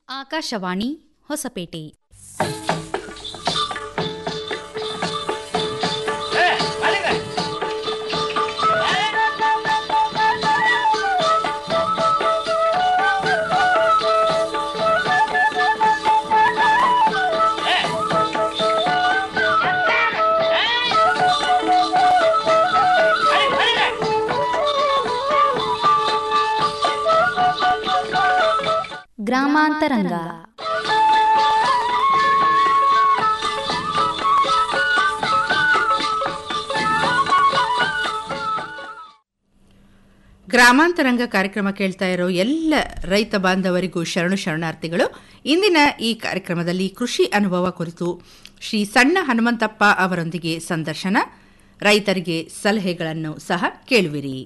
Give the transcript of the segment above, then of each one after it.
ಆಕಾಶವಾಣಿ ಹೊಸಪೇಟೆ ಗ್ರಾಮಾಂತರಂಗ ಗ್ರಾಮಾಂತರಂಗ ಕಾರ್ಯಕ್ರಮ ಕೇಳ್ತಾ ಇರೋ ಎಲ್ಲ ರೈತ ಬಾಂಧವರಿಗೂ ಶರಣು ಶರಣಾರ್ಥಿಗಳು ಇಂದಿನ ಈ ಕಾರ್ಯಕ್ರಮದಲ್ಲಿ ಕೃಷಿ ಅನುಭವ ಕುರಿತು ಶ್ರೀ ಸಣ್ಣ ಹನುಮಂತಪ್ಪ ಅವರೊಂದಿಗೆ ಸಂದರ್ಶನ ರೈತರಿಗೆ ಸಲಹೆಗಳನ್ನು ಸಹ ಕೇಳುವಿರಿ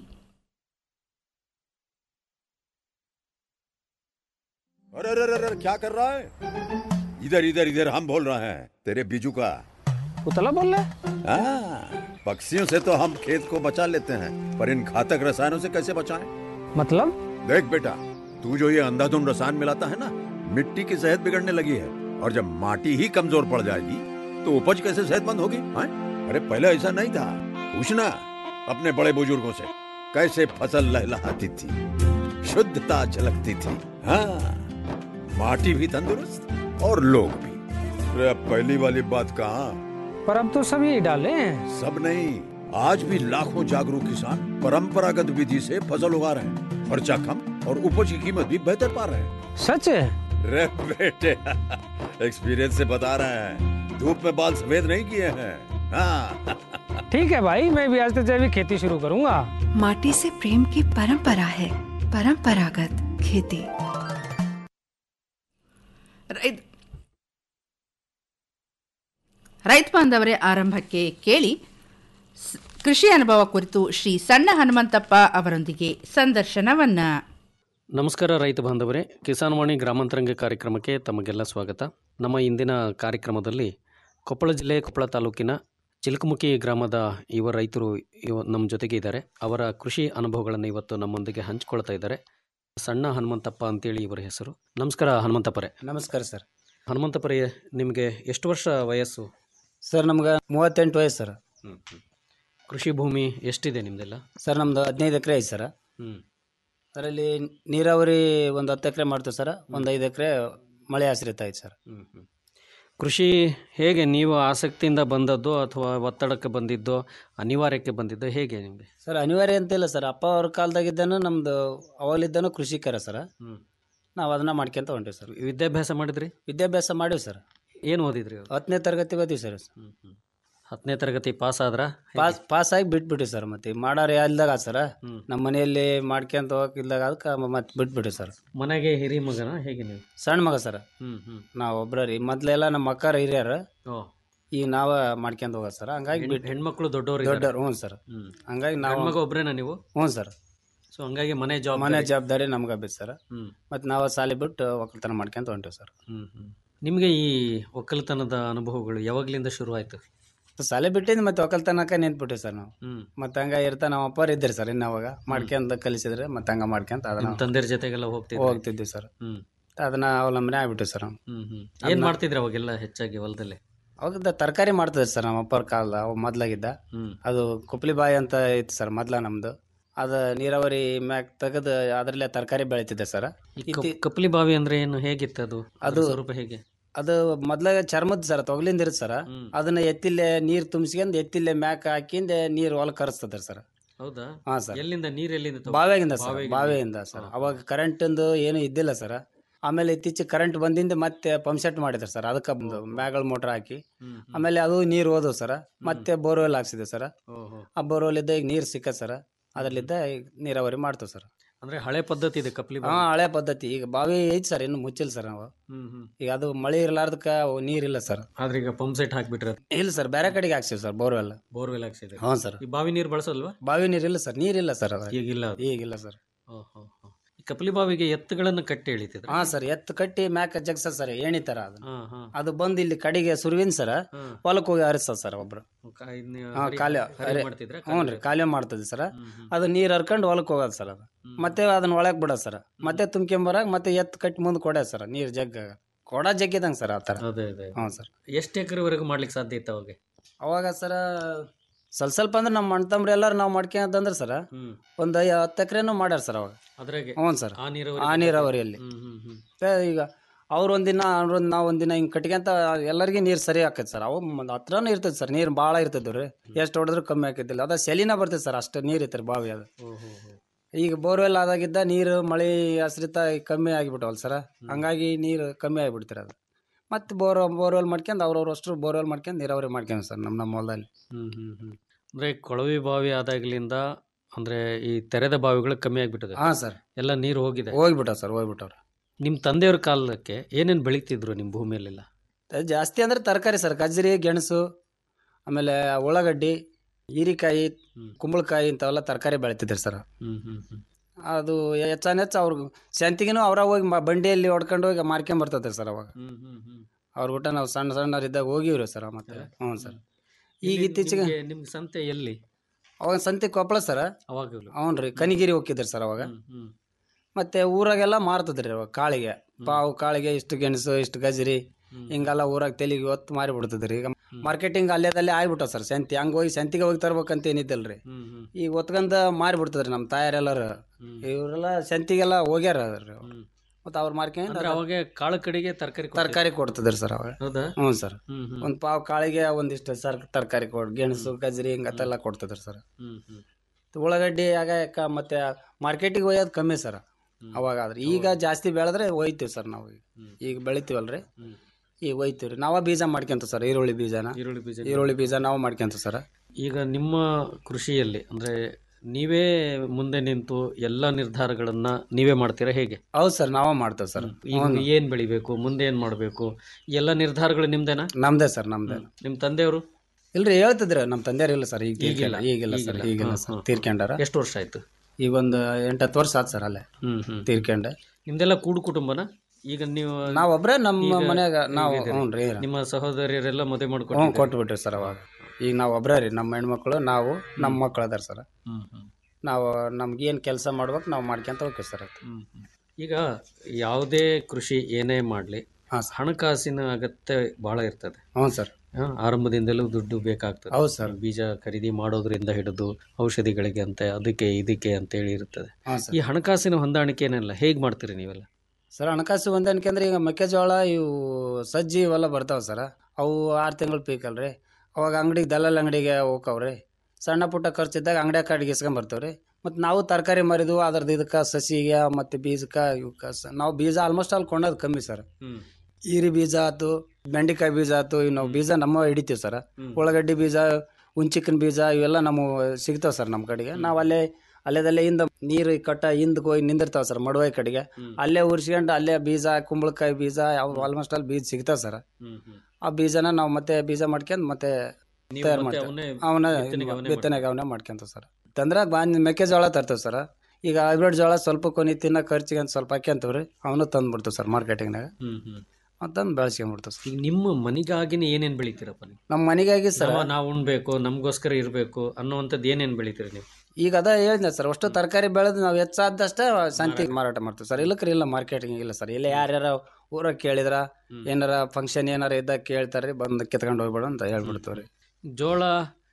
अरे अरे अरे अरे क्या कर रहा है इधर इधर इधर हम बोल रहे हैं तेरे बीजू का उतला बोल रहा है हाँ, पक्षियों से तो हम खेत को बचा लेते हैं पर इन घातक रसायनों से कैसे बचाएं? मतलब देख बेटा तू जो ये अंधाधुंध रसायन मिलाता है ना मिट्टी की सेहत बिगड़ने लगी है और जब माटी ही कमजोर पड़ जाएगी तो उपज कैसे सेहतमंद होगी हाँ? अरे पहले ऐसा नहीं था पूछना अपने बड़े बुजुर्गों से कैसे फसल लहलहाती थी शुद्धता झलकती थी हाँ माटी भी तंदुरुस्त और लोग भी अरे अब पहली वाली बात कहाँ पर अब तो सभी डाले हैं सब नहीं आज भी लाखों जागरूक किसान परंपरागत विधि से फसल उगा रहे हैं खर्चा कम और उपज की कीमत भी बेहतर पा रहे हैं सच है रे बेटे एक्सपीरियंस से बता रहे हैं धूप में बाल सफेद नहीं किए हैं हाँ ठीक है भाई मैं भी आज से जैविक खेती शुरू करूंगा माटी से प्रेम की परंपरा है परंपरागत खेती ರೈತ ರೈತ ಬಾಂಧವರೇ ಆರಂಭಕ್ಕೆ ಕೇಳಿ ಸ್- ಕೃಷಿ ಅನುಭವ ಕುರಿತು ಶ್ರೀ ಸಣ್ಣ ಹನುಮಂತಪ್ಪ ಅವರೊಂದಿಗೆ ಸಂದರ್ಶನವನ್ನ ನಮಸ್ಕಾರ ರೈತ ಬಾಂಧವರೇ ಕಿಸಾನ್ವಾಣಿ ಗ್ರಾಮಾಂತರಂಗ ಕಾರ್ಯಕ್ರಮಕ್ಕೆ ತಮಗೆಲ್ಲ ಸ್ವಾಗತ ನಮ್ಮ ಇಂದಿನ ಕಾರ್ಯಕ್ರಮದಲ್ಲಿ ಕೊಪ್ಪಳ ಜಿಲ್ಲೆ ಕೊಪ್ಪಳ ತಾಲೂಕಿನ ಚಿಲಕಮುಖಿ ಗ್ರಾಮದ ಯುವ ರೈತರು ಇವ ನಮ್ಮ ಜೊತೆಗೆ ಇದ್ದಾರೆ ಅವರ ಕೃಷಿ ಅನುಭವಗಳನ್ನು ಇವತ್ತು ನಮ್ಮೊಂದಿಗೆ ಹಂಚಿಕೊಳ್ತಾ ಇದ್ದಾರೆ ಸಣ್ಣ ಹನುಮಂತಪ್ಪ ಅಂತೇಳಿ ಇವರ ಹೆಸರು ನಮಸ್ಕಾರ ಹನುಮಂತಪ್ಪರೇ ನಮಸ್ಕಾರ ಸರ್ ಹನುಮಂತಪ್ಪರೇ ನಿಮಗೆ ಎಷ್ಟು ವರ್ಷ ವಯಸ್ಸು ಸರ್ ನಮ್ಗೆ ಮೂವತ್ತೆಂಟು ವಯಸ್ಸು ಸರ್ ಕೃಷಿ ಭೂಮಿ ಎಷ್ಟಿದೆ ನಿಮ್ಮದೆಲ್ಲ ಸರ್ ನಮ್ದು ಹದಿನೈದು ಎಕರೆ ಐತೆ ಸರ್ ಹ್ಞೂ ಅದರಲ್ಲಿ ನೀರಾವರಿ ಒಂದು ಹತ್ತು ಎಕರೆ ಮಾಡ್ತೀವಿ ಸರ್ ಒಂದು ಐದು ಎಕರೆ ಮಳೆ ಆಶ್ರಿತ ಐತೆ ಸರ್ ಹ್ಮ್, ಹ್ಮ್. ಕೃಷಿ ಹೇಗೆ ನೀವು ಆಸಕ್ತಿಯಿಂದ ಬಂದದ್ದು ಅಥವಾ ಒತ್ತಡಕ್ಕೆ ಬಂದಿದ್ದೋ ಅನಿವಾರ್ಯಕ್ಕೆ ಬಂದಿದ್ದೋ ಹೇಗೆ ನಿಮಗೆ ಸರ್ ಅನಿವಾರ್ಯ ಅಂತಿಲ್ಲ ಸರ್ ಅಪ್ಪ ಅವ್ರ ಕಾಲದಾಗಿದ್ದಾನು ನಮ್ಮದು ಅವಾಗಲಿದ್ದಾನು ಕೃಷಿಕರ ಸರ್ ಹ್ಞೂ ನಾವು ಅದನ್ನ ಮಾಡ್ಕೊಂತ ಹೊಂಟೀವಿ ಸರ್ ವಿದ್ಯಾಭ್ಯಾಸ ಮಾಡಿದ್ರಿ ವಿದ್ಯಾಭ್ಯಾಸ ಮಾಡೀವಿ ಸರ್ ಏನು ಓದಿದ್ರಿ ಅವ್ರು? ಹತ್ತನೇ ತರಗತಿ ಓದಿವಿ ಸರ್ ಹ್ಮ್, ಹ್ಮ್. ಹತ್ತನೇ ತರಗತಿ ಪಾಸ್ ಆದ್ರ ಪಾಸ್ ಪಾಸ್ ಆಗಿ ಬಿಟ್ಬಿಟ್ಟಿವಿ ಸರ್ ಮತ್ತೆ ಮಾಡೋರು ಇಲ್ದಾಗ ಸರ್ ಹ್ಮ್. ನಮ್ಮ ಮನೆಯಲ್ಲಿ ಮಾಡ್ಕೊಂತ ಹೋಗಕ್ಕೆ ಇಲ್ದಾಗ ಅದಕ್ಕೆ ಮತ್ತೆ ಬಿಟ್ಬಿಟ್ಟಿವಿ ಸರ್ ಮನೆಗೆ ಹಿರಿ ಮಗನ ಹೇಗೆ ನೀವು ಸಣ್ಣ ಮಗ ಸರ್ ಹ್ಮ್ ಹ್ಮ್ ನಾವು ಒಬ್ರ ರೀ ಮೊದ್ಲೆಲ್ಲ ನಮ್ಮ ಅಕ್ಕಾರ ಹಿರಿಯರು ಓ ಈಗ ನಾವ ಮಾಡ್ಕೊಂತ ಹೋಗೋದು ಸರ್ ಹಂಗಾಗಿ ಹೆಣ್- ಬಿಟ್ಟು ಹೆಣ್ಮಕ್ಳು ದೊಡ್ಡವರು ದೊಡ್ಡವ್ರು ಹ್ಞೂ ಸರ್ ಹ್ಮ್ ಹಂಗಾಗಿ ನಾವು ಹೆಣ್ಮಗ ಒಬ್ರೇನಾ ನೀವು ಹ್ಞೂ ಸರ್ ಸೊ ಹಂಗಾಗಿ ಮನೆ ಜಾಬ್ ಮನೆ ಜವಾಬ್ದಾರಿ ನಮ್ಗೆ ಬಿತ್ತು ಸರ್ ಹ್ಮ್ ಮತ್ತು ನಾವು ಸಾಲಿ ಬಿಟ್ಟು ಒಕ್ಕಲ್ತನ ಮಾಡ್ಕೊಂತ ಹೊಂಟೀವಿ ಸರ್ ಹ್ಮ್ ಹ್ಮ್ ನಿಮಗೆ ಈ ಒಕ್ಕಲತನದ ಅನುಭವಗಳು ಯಾವಾಗ್ಲಿಂದ ಶುರು ಆಯ್ತು ಸಾಲಿ ಬಿಟ್ಟಿದ್ದು ಮತ್ತೆ ಒಕ್ಕಲ್ತನಕ ನಿಂತ್ಬಿಟ್ಟಿವಿ ಸರ್ ನಾವು ಹ್ಮ್ ಮತ್ತೆ ಹಂಗ ಇರ್ತಾ ನಾವು ಅಪ್ಪರ್ ಇದ್ರಿ ಸರ್ ಇನ್ನು ಅವಾಗ ಮಾಡ್ಕೊಂತ ಕಲಿಸಿದ್ರೆ ಮತ್ತೆ ಹಂಗ ಮಾಡ್ಕೊಂತ ಅದನ್ನ ನಿಮ್ ತಂದೆರ ಜೊತೆಗೆಲ್ಲ ಹೋಗ್ತಿದ್ರಿ ಹೋಗ್ತಿದ್ವಿ ಸರ್ ಹ್ಮ್ ಅದನ್ನ ಅವಲಂಬನೆ ಆಗ್ಬಿಟ್ಟು ಸರ್ ನಾವು ಹ್ಮ್ ಹ್ಮ್ ಏನ್ ಮಾಡ್ತಿದ್ರಿ ಅವಾಗೆಲ್ಲ ಹೆಚ್ಚಾಗಿ ಹೊಲದಲ್ಲಿ ಅವಾಗ ತರಕಾರಿ ಮಾಡ್ತಿದ್ರಿ ಸರ್ ನಮ್ಮ ಅಪ್ಪರ ಕಾಲದ ಅವ ಮೊದ್ಲಾಗಿದ್ದ ಹ್ಮ್ ಅದು ಕುಪ್ಲಿ ಬಾಯಿ ಅಂತ ಇತ್ತು ಸರ್ ಮೊದ್ಲ ನಮ್ದು ಅದು ನೀರಾವರಿ ಮ್ಯಾಕ್ ತೆಗೆದು ಅದರಲ್ಲೇ ತರಕಾರಿ ಬೆಳಿತಿದ್ದೆ ಸರ್ ಈ ಕಪ್- ಕಪ್ಲಿ ಬಾವಿ ಅಂದ್ರೆ ಏನು ಹೇಗಿತ್ತು ಅದು ಅದು- ಅದು ಸ್ವರೂಪ ಹೇಗೆ ಅದು ಮೊದ್ಲ ಚರ್ಮದ ಸರ್ ತೊಗಲಿಂದ ಇರುತ್ತೆ ಸರ್ ಹ್ಮ್. ಅದನ್ನ ಎತ್ತಿಲ್ಲೇ ನೀರ್ ತುಂಬಿಸ್ಕೊಂಡ್ ಎತ್ತಿಲ್ಲೇ ಮ್ಯಾಕ್ ಹಾಕಿಂದ ನೀರ್ ಹೊಲಕ್ ಕರೆಸ್ತದ್ರಿ ಸರ್ ಹೌದಾ ಹಾ ಸರ್ ಎಲ್ಲಿಂದ ನೀರ್ ಎಲ್ಲಿಂದ ತಗೊ- ಬಾವಿಯಾಗಿಂದ ಸರ್ ಬಾವಿಯಾಗಿಂದ? ಬಾವಿಯಿಂದ ಸರ್ ಹಾ. ಅವಾಗ ಕರೆಂಟ್ ಏನು ಇದ್ದಿಲ್ಲ ಸರ್ ಆಮೇಲೆ ಇತ್ತೀಚೆಗೆ ಕರೆಂಟ್ ಬಂದಿಂದ ಮತ್ತೆ ಪಂಪ್ ಸೆಟ್ ಮಾಡಿದ್ರು ಸರ್ ಅದಕ್ಕೆ ಒಂದು ಮ್ಯಾಗಳ ಮೋಟರ್ ಹಾಕಿ ಹ್ಮ್, ಹ್ಮ್. ಆಮೇಲೆ ಅದು ನೀರು ಹೋದವು ಸರ್ ಮತ್ತೆ ಬೋರ್ವೆಲ್ ಹಾಕ್ಸಿದೆ ಸರ್ ಓಹೋ. ಆ ಬೋರ್ವೆಲ್ ಇದ್ದ ಈಗ ನೀರು ಸಿಕ್ಕ ಸರ್ ಅದರಲ್ಲಿದ್ದ ಈಗ ನೀರಾವರಿ ಮಾಡ್ತೇವೆ ಸರ್ ಅಂದ್ರೆ ಹಳೆ ಪದ್ಧತಿ ಇದೆ ಕಪ್ಲಿ ಹಾ ಬಾವಿ ಹಳೆ ಪದ್ಧತಿ ಈಗ ಬಾವಿ ಐತಿ ಸರ್ ಇನ್ನು ಮುಚ್ಚಿಲ್ಲ ಸರ್ ನಾವು ಹ್ಮ್ ಹ್ಮ್ ಈಗ ಅದು ಮಳೆ ಇರ್ಲಾರ್ದಕ್ಕ ಅವು ನೀರಿಲ್ಲ ಸರ್ ಆದ್ರೆ ಈಗ ಪಂಪ್ ಸೆಟ್ ಹಾಕ್ಬಿಟ್ರೆ ಇಲ್ಲ ಸರ್ ಬೇರೆ ಕಡೆಗೆ ಹಾಕ್ಸಿವಿ ಸರ್ ಬೋರ್ವೆಲ್ ಬೋರ್ವೆಲ್ ಹಾಕ್ಸಿದ್ರೆ ಹ್ಞೂ ಸರ್ ಈ ಬಾವಿ ನೀರು ಬಳಸಲ್ವಾ ಬಾವಿ ನೀರಿಲ್ಲ ಸರ್ ನೀರಿಲ್ಲ ಸರ್ ಅದ್ರಾಗ ಈಗಿಲ್ಲ ಅದು. ಈಗಿಲ್ಲ ಸರ್ ಓಹೋ, ಹೋ. ಈ ಕಪಿಲಿ ಬಾವಿಗೆ ಎತ್ತುಗಳನ್ನು ಕಟ್ಟಿ ಎಳಿತಿದ್ರು ಹಾ ಸರ್ ಎತ್ತು ಕಟ್ಟಿ ಮ್ಯಾಕ ಜಗ್ಸ ಸರ್ ಏಣಿ ತರ ಅದು ಹಾ ಹಾ ಅದು ಬಂದು ಇಲ್ಲಿ ಕಡೆಗೆ ಸುರುವಿನ ಸರ್ ಹಾ. ಹೊಲಕ್ಕೆ ಹೋಗಿ ಹರಿಸ್ತದ ಸರ್ ಒಬ್ರು ಕ- ಇದ್ನ ಹಾ, ಹರಿ- ಕಾಲು ಹರಿ ಹರಿ- ಮಾಡ್ತಿದ್ರ ಹ್ಞೂ ರೀ ಕಾಲೇ ಮಾಡ್ತದೆ ಸರ್ ಹ್ಮ್, ಹ್ಮ್. ಅದು ನೀರು ಹರ್ಕೊಂಡು ಹೊಲಕ್ಕೆ ಹೋಗೋದು ಸರ್ ಅದು ಹ್ಮ್. ಮತ್ತೆ ಅದನ್ನ ಒಳಗೆ ಬಿಡೋದು ಸರ್ ಮತ್ತೆ ತುಂಬ್ಕೊಂಬರಾಗ ಮತ್ತೆ ಎತ್ತು ಕಟ್ಟಿ ಮುಂದೆ ಕೊಡ ಸರ್ ನೀರು ಜಗ್ಗ ಕೊಡ ಜಗ್ಗಿದಂಗೆ ಸರ್ ಆ ಥರ ಅದೇ ಅದೇ ಹ್ಞೂ ಸರ್ ಎಷ್ಟು ಎಕರೆವರೆಗೂ ಮಾಡ್ಲಿಕ್ಕೆ ಸಾಧ್ಯ ಇತ್ತು ಅವಾಗ ಅವಾಗ ಸರ ಸ್ವಲ್ಪ ಸ್ವಲ್ಪ ಅಂದ್ರೆ ನಮ್ಮ ಅಣ್ಣ ತಮ್ರು ಎಲ್ಲರೂ ನಾವು ಮಾಡ್ಕೊಂತಂದ್ರೆ ಸರ್ ಹ್ಮ್ ಒಂದು ಹತ್ತು ಎಕರೆನೂ ಮಾಡ್ಯಾರ ಸರ್ ಅವಾಗ ಅದ್ರಾಗೆ ಹ್ಞೂ ಸರ್ ಆ ನೀರಾವರಿ ಆ ನೀರಾವರಿಯಲ್ಲಿ ಹ್ಮ್ ಹ್ಮ್ ಹ್ಮ್ ಮತ್ತೆ ಈಗ ಅವ್ರು ಒಂದಿನ ಅವ್ರು ಒಂದ್- ನಾವು ಒಂದಿನ ಹಿಂಗೆ ಕಟ್ಕೊಂತ ಎಲ್ಲರಿಗೆ ನೀರು ಸರಿ ಆಕೈತೆ ಸರ್ ಅವು ಮ- ಹತ್ರನೂ ಇರ್ತದೆ ಸರ್ ನೀರು ಭಾಳ ಇರ್ತದೆ ರೀ ಎಷ್ಟು ಹೊಡೆದ್ರು ಕಮ್ಮಿ ಆಕೈತಿಲ್ಲ ಅದ ಸೆಲಿನ ಬರ್ತದೆ ಸರ್ ಅಷ್ಟು ನೀರು ಐತ್ರಿ ಬಾವಿ ಅದು ಓ ಹೋ ಹೋ ಈಗ ಬೋರ್ವೆಲ್ ಆದಾಗಿದ್ದ ನೀರು ಮಳೆ ಆಶ್ರಿತ ಕಮ್ಮಿ ಆಗಿಬಿಟ್ಟವಲ್ಲ ಸರ್ ಹಂಗಾಗಿ ನೀರು ಕಮ್ಮಿ ಆಗಿಬಿಡ್ತೀರ ಅದು ಮತ್ತೆ ಬೋರ್ ಬೋರ್ವೆಲ್ ಮಾಡ್ಕೊಂಡು ಅವ್ರವ್ರು ಅಷ್ಟು ಬೋರ್ವೆಲ್ ಮಾಡ್ಕೊಂಡು ನೀರಾವರಿ ಮಾಡ್ಕೊಂಡು ಸರ್ ನಮ್ಮ ನಮ್ಮ ಹೊಲದಲ್ಲಿ ಹ್ಮ್ ಹ್ಮ್ ಹ್ಮ್ ಅಂದ್ರೆ ಕೊಳವೆ ಬಾವಿ ಆದಾಗ್ಲಿಂದ ಅಂದ್ರೆ ಈ ತೆರೆದ ಬಾವಿಗಳು ಕಮ್ಮಿ ಆಗ್ಬಿಟ್ಟದೆ ಹಾಂ ಸರ್ ಎಲ್ಲ ನೀರು ಹೋಗಿದೆ ಹೋಗ್ಬಿಟ್ಟ ಸರ್ ಹೋಗ್ಬಿಟ್ಟವ್ರು ನಿಮ್ ತಂದೆಯವ್ರ ಕಾಲಕ್ಕೆ ಏನೇನ್ ಬೆಳಿತಿದ್ರು ನಿಮ್ ಭೂಮಿಯಲ್ಲೆಲ್ಲ ಅದ್ ಜಾಸ್ತಿ ಅಂದ್ರೆ ತರಕಾರಿ ಸರ್ ಗಜ್ರಿ ಗೆಣಸು ಆಮೇಲೆ ಉಳ್ಳಾಗಡ್ಡಿ ಹೀರಿಕಾಯಿ ಹ್ಮ್. ಕುಂಬಳಕಾಯಿ ಇಂಥವೆಲ್ಲ ತರಕಾರಿ ಬೆಳಿತಿದ್ರು ಸರ್ ಹ್ಮ್ ಹ್ಮ್ ಹ್ಮ್ ಅದು ಹೆಚ್ಚಾನ ಹೆಚ್ಚು ಅವ್ರಿಗೆ ಶಾಂತಿಗಿನೂ ಅವರ ಹೋಗಿ ಮ- ಬಂಡಿಯಲ್ಲಿ ಹೊಡ್ಕೊಂಡು ಹೋಗಿ ಮಾರ್ಕೊಂಡ್ ಬರ್ತದೆ ಸರ್ ಅವಾಗ ಹ್ಮ್ ಹ್ಮ್ ಹ್ಮ್ ಅವ್ರ ಊಟ ನಾವು ಸಣ್ಣ ಸಣ್ಣವರಿದ್ದಾಗ ಹೋಗಿವ್ರಿ ಸರ್ ಮತ್ತೆ ಹ್ಞೂ ಸರ್ ಈಗ ಇಲ್ಲಿ ಇತ್ತೀಚೆಗೆ ನಿಮ್ಗೆ- ನಿಮ್ಗೆ ಸಂತೆ ಎಲ್ಲಿ ಅವಾಗ ಸಂತೆ ಕೊಪ್ಪಳ ಸರ್ ಅವಾಗಲೂ ಹ್ಞೂ ರೀ ಕನಿಗಿರಿ ಹೋಗಿದ್ರಿ ಸರ್ ಅವಾಗ ಹ್ಮ್ ಹ್ಮ್ ಮತ್ತೆ ಊರಾಗೆಲ್ಲ ಮಾರ್ತದ್ರಿ ಅವಾಗ ಕಾಳಿಗೆ ಪಾವು ಕಾಳಿಗೆ ಇಷ್ಟು ಗೆಣಸು ಇಷ್ಟು ಗಜ್ರಿ ಹ್ಮ್. ಹಿಂಗೆಲ್ಲ ಊರಾಗ ತೆಲಿಗೆ ಹೊತ್ತು ಮಾರಿ ಬಿಡ್ತದ್ರಿ ಈಗ ಮಾರ್ಕೆಟಿಂಗ್ ಅಲ್ಲೇದಲ್ಲಿ ಆಗ್ಬಿಟ್ಟ ಸರ್ ಸಂತಿ ಹಂಗೆ ಹೋಗಿ ಸಂತಿಗೆ ಹೋಗಿ ತರ್ಬೇಕಂತ ಏನಿದ್ದಲ್ರಿ ಹ್ಮ್ ಹ್ಮ್ ಈಗ ಹೊತ್ಕೊಂಡ ಮಾರಿ ಬಿಡ್ತದ್ರಿ ನಮ್ಮ ತಾಯಾರೆಲ್ಲರು ಹ್ಮ್. ಇವರೆಲ್ಲ ಸಂತಿಗೆಲ್ಲ ಹೋಗ್ಯಾರ ಅದ್ರಿ ಅವ್ರು. ಹ್ಮ್. ಮತ್ತೆ ಅವ್ರು ಮಾರ್ಕೊಂಡು ಅಂದ್ರೆ ಅವಾಗ ಕಾಳು ಕಡೆಗೆ ತರಕಾರಿ ತರಕಾರಿ ಕೊಡ್ತದ್ರಿ ಸರ್ ಅವಾಗ ಹೌದಾ ಹ್ಞೂ ಸರ್ ಹ್ಮ್ ಹ್ಮ್ ಒಂದು ಪಾವು ಕಾಳಿಗೆ ಒಂದಿಷ್ಟು ಸರ್ ತರಕಾರಿ ಕೊಡ್ ಗೆಣಸು ಗಜ್ರಿ ಹಿಂಗತ್ತೆಲ್ಲ ಕೊಡ್ತದ್ರಿ ಸರ್ ಹ್ಮ್ ಹ್ಮ್ ಉಳ್ಳಾಗಡ್ಡಿ ಆಗ ಯಾಕ ಮತ್ತೆ ಮಾರ್ಕೆಟಿಗೆ ಒಯ್ಯೋದು ಕಮ್ಮಿ ಸರ್ ಅವಾಗ ಆದ್ರೆ ಈಗ ಜಾಸ್ತಿ ಬೆಳೆದ್ರೆ ಒಯ್ತೀವಿ ಸರ್ ನಾವು ಈಗ. ಹ್ಮ್. ಈಗ ಬೆಳಿತೀವಲ್ರಿ ಹ್ಮ್. ಈಗ ಒಯ್ತೀವಿ ರೀ ನಾವ ಬೀಜ ಮಾಡ್ಕೊಂತ ಸರ್ ಈರುಳ್ಳಿ ಬೀಜನ ಈರುಳ್ಳಿ ಬೀಜ ಈರುಳ್ಳಿ ಬೀಜ ನಾವು ಮಾಡ್ಕೊಂತ ಸರ್ ಈಗ ನಿಮ್ಮ ಕೃಷಿಯಲ್ಲಿ ಅಂದ್ರೆ ನೀವೇ ಮುಂದೆ ನಿಂತು ಎಲ್ಲ ನಿರ್ಧಾರಗಳನ್ನ ನೀವೇ ಮಾಡ್ತೀರಾ ಹೇಗೆ ಹೌದು ಸರ್ ನಾವ ಮಾಡ್ತೇವೆ ಸರ್ ಈಗ ಏನ್ ಬೆಳಿಬೇಕು ಮುಂದೆ ಏನ್ ಮಾಡ್ಬೇಕು ಈ ಎಲ್ಲ ನಿರ್ಧಾರಗಳು ನಿಮ್ದೇನಾ ನಮ್ದೇ ಸರ್ ನಮ್ದೇ ನಿಮ್ ತಂದೆಯವರು ಇಲ್ರಿ ಹೇಳ್ತಿದ್ರಿ ನಮ್ಮ ತಂದೆಯವ್ರು ಇಲ್ಲ ಸರ್ ಈಗ ಈಗಿಲ್ಲ. ತೀರ್ಕೊಂಡ ಈಗಿಲ್ಲ ಸರ್ ಈಗಿಲ್ಲ. ಈಗಿಲ್ಲ ಹ್ಮ್, ಸರ್ ಹ್ಮ್. ತೀರ್ಕೊಂಡಾರ ಎಷ್ಟು ವರ್ಷ ಆಯ್ತು ಈಗ ಒಂದು ಎಂಟತ್ತು ವರ್ಷ ಆತ್ ಸರ್ ಅಲ್ಲೇ ಹ್ಮ್ ಹ್ಮ್ ತೀರ್ಕೊಂಡೆ ನಿಮ್ದೆಲ್ಲ ಕೂಡು ಕುಟುಂಬನ ಈಗ ನೀವು ನಾವ್ ಒಬ್ರೇ ನಮ್ಮ ಈಗ ಮನ್ಯಾಗ ನಾವು ಈಗಿದ್ದೀರಿ. ಹ್ಞೂ ರೀ ನಿಮ್ಮ ಸಹೋದರಿಯರೆಲ್ಲ ಮದುವೆ ಹ್ಞೂ ಮಾಡ್ಕೊಂಡು ಕೊಟ್ಬಿಟ್ರಿ ಸರ್ ಅವಾಗ ಈಗ ನಾವು ಒಬ್ರೇ ರೀ ನಮ್ಮ ಹೆಣ್ಮಕ್ಳು ನಾವು ನಮ್ಮ ಮಕ್ಳು ಅದಾರ ಸರ್ ಹ್ಮ್ ಹ್ಮ್ ನಾವು ನಮ್ಗೆ ಏನು ಕೆಲಸ ಮಾಡ್ಬೇಕು ನಾವು ಮಾಡ್ಕೊಂತ ಹೋಗ್ತೀವಿ ಸರ್ ಅದು ಹ್ಮ್ ಹ್ಮ್. ಈಗ ಯಾವುದೇ ಕೃಷಿ ಏನೇ ಮಾಡಲಿ ಹಾಂ ಸರ್ ಹಣಕಾಸಿನ ಅಗತ್ಯ ಬಹಳ ಇರ್ತದೆ ಹ್ಞೂ ಸರ್ ಆ, ಆರಂಭದಿಂದಲೂ ದುಡ್ಡು ಬೇಕಾಗ್ತದೆ ಹೌದು ಸರ್ ಬೀಜ ಖರೀದಿ ಮಾಡೋದ್ರಿಂದ ಹಿಡಿದು ಔಷಧಿಗಳಿಗೆ ಅಂತ ಅದಕ್ಕೆ ಇದಕ್ಕೆ ಅಂತ ಹೇಳಿ ಇರ್ತದೆ ಹಾಂ ಈ ಸರ್ ಹಣಕಾಸಿನ ಹೊಂದಾಣಿಕೆ ಏನೆಲ್ಲ ಹೇಗೆ ಮಾಡ್ತೀರಿ ನೀವೆಲ್ಲ ಸರ್ ಹಣಕಾಸು ಹೊಂದಾಣಿಕೆ ಅಂದ್ರೆ ಈಗ ಮೆಕ್ಕೆಜೋಳ ಇವು ಸಜ್ಜಿ ಇವೆಲ್ಲ ಬರ್ತಾವೆ ಸರ್ ಅವು ಆರು ತಿಂಗಳು ಪೀಕ್ ಅಲ್ರಿ ಅವಾಗ ಅಂಗಡಿಗೆ ದಲ್ಲಾಳ ಅಂಗಡಿಗೆ ಹೋಗ್ತಾವ್ರಿ ಸಣ್ಣ ಪುಟ್ಟ ಖರ್ಚಿದ್ದಾಗ ಅಂಗಡಿಯ ಕಾಡಿಗೆ ಇಸ್ಕೊಂಬರ್ತೇವ್ರಿ ಮತ್ತು ನಾವು ತರಕಾರಿ ಮರಿದು ಅದ್ರದ್ದು ಇದಕ್ಕೆ ಸಸಿಗೆ ಮತ್ತು ಬೀಜಕ್ಕೆ ಇವಕ್ಕೆ ಸ ನಾವು ಬೀಜ ಆಲ್ಮೋಸ್ಟ್ ಅಲ್ಲಿ ಕೊಂಡೋದು ಕಮ್ಮಿ ಸರ್ ಈರಿ ಬೀಜ ಆಯ್ತು ಬೆಂಡೆಕಾಯಿ ಬೀಜ ಆಯ್ತು ಇವು ನಾವು ಬೀಜ ನಮ್ಮ ಹಿಡಿತೀವಿ ಸರ್ ಹ್ಮ್. ಉಳ್ಳಾಗಡ್ಡಿ ಬೀಜ ಹುಂಚಿಕನ್ ಬೀಜ ಇವೆಲ್ಲ ನಮ್ಮ ಸಿಗ್ತಾವೆ ಸರ್ ನಮ್ಮ ಕಡೆಗೆ ನಾವು ಅಲ್ಲೇ ಅಲ್ಲೇದಲ್ಲೇ ಹಿಂದ ನೀರು ಕಟ್ಟ ಹಿಂದಕ್ಕೆ ಹೋಗಿ ನಿಂದಿರ್ತಾವೆ ಸರ್ ಮಡುವಾಯಿ ಕಡೆಗೆ ಹ್ಮ್. ಅಲ್ಲೇ ಉರ್ಸ್ಕೊಂಡು ಅಲ್ಲೇ ಬೀಜ ಕುಂಬಳಕಾಯಿ ಬೀಜ ಯಾವ ಆಲ್ಮೋಸ್ಟ್ ಅಲ್ಲಿ ಬೀಜ ಸಿಗ್ತಾವೆ ಸರ್ ಆ ಬೀಜನ ನಾವು ಮತ್ತೆ ಬೀಜ ಮಾಡ್ಕೊಂಡು ಮತ್ತೆ ನೀವು ತಯಾರು ಮತ್ತೆ ಮಾಡ್ತೇವೆ ಅವನ್ನೇ ಅವನ ಬಿತ್ತನೆಗೆ ಅವನ್ನೇ ಬಿತ್ತನೆಗೆ ಅವನ್ನ ಮಾಡ್ಕೊಂತ ಸರ್ ತಂದ್ರ ಬಾಂದ್ ಮೆಕ್ಕೆಜೋಳ ತರ್ತೇವೆ ಸರ್ ಈಗ ಹೈಬ್ರಿಡ್ ಜೋಳ ಸ್ವಲ್ಪ ಕೊನಿ ತಿನ್ನ ಖರ್ಚಿಗೆ ಅಂತ ಸ್ವಲ್ಪ ಹಾಕ್ಯಂತೀವಿ ರೀ ಅವನು ತಂದ್ಬಿಡ್ತೀವಿ ಸರ್ ಮಾರ್ಕೆಟಿಂಗ್ನಾಗ ಹ್ಮ್ ಹ್ಮ್ ತಂದು ಬೆಳೆಸ್ಕೊಂಡ್ಬಿಡ್ತೀವಿ ಸರ್ ಈಗ ನಿಮ್ಮ ಮನಿಗಾಗಿನೇ ಏನೇನ್ ಬೆಳಿತೀರಪ್ಪ ನೀವು ನಮ್ಮ ಮನೆಗಾಗಿ ಸರ್ ನಾವು ನಾವು ಉಣ್ಬೇಕು ನಮಗೋಸ್ಕರ ಇರಬೇಕು ಅನ್ನೋವಂಥದ್ದು ಏನೇನ್ ಬೆಳಿತೀರಿ ನೀವು ಈಗ ಅದ ಹೇಳಿದ್ನ ಸರ್ ಅಷ್ಟು ತರಕಾರಿ ಬೆಳೆದು ನಾವು ಹೆಚ್ಚಾದಷ್ಟೇ ಸಂತಿಗೆ ಮಾರಾಟ ಮಾಡ್ತೀವಿ ಸರ್ ಇಲ್ಲಕ್ರಿ ಇಲ್ಲ ಮಾರ್ಕೆಟಿಂಗ್ ಇಲ್ಲ ಸರ್ ಇಲ್ಲ ಯಾರ್ಯಾರ ಊರಾಗ ಕೇಳಿದ್ರ ಹ್ಮ್. ಏನಾರ ಫಂಕ್ಷನ್ ಏನಾರ ಇದ್ದಾಗ ಕೇಳ್ತಾರ್ರಿ ಬಂದು ಕಿತ್ಕೊಂಡು ಹೋಗ್ಬೇಡ ಅಂತ ಹೇಳ್ಬಿಡ್ತೀವಿ ರೀ ಜೋಳ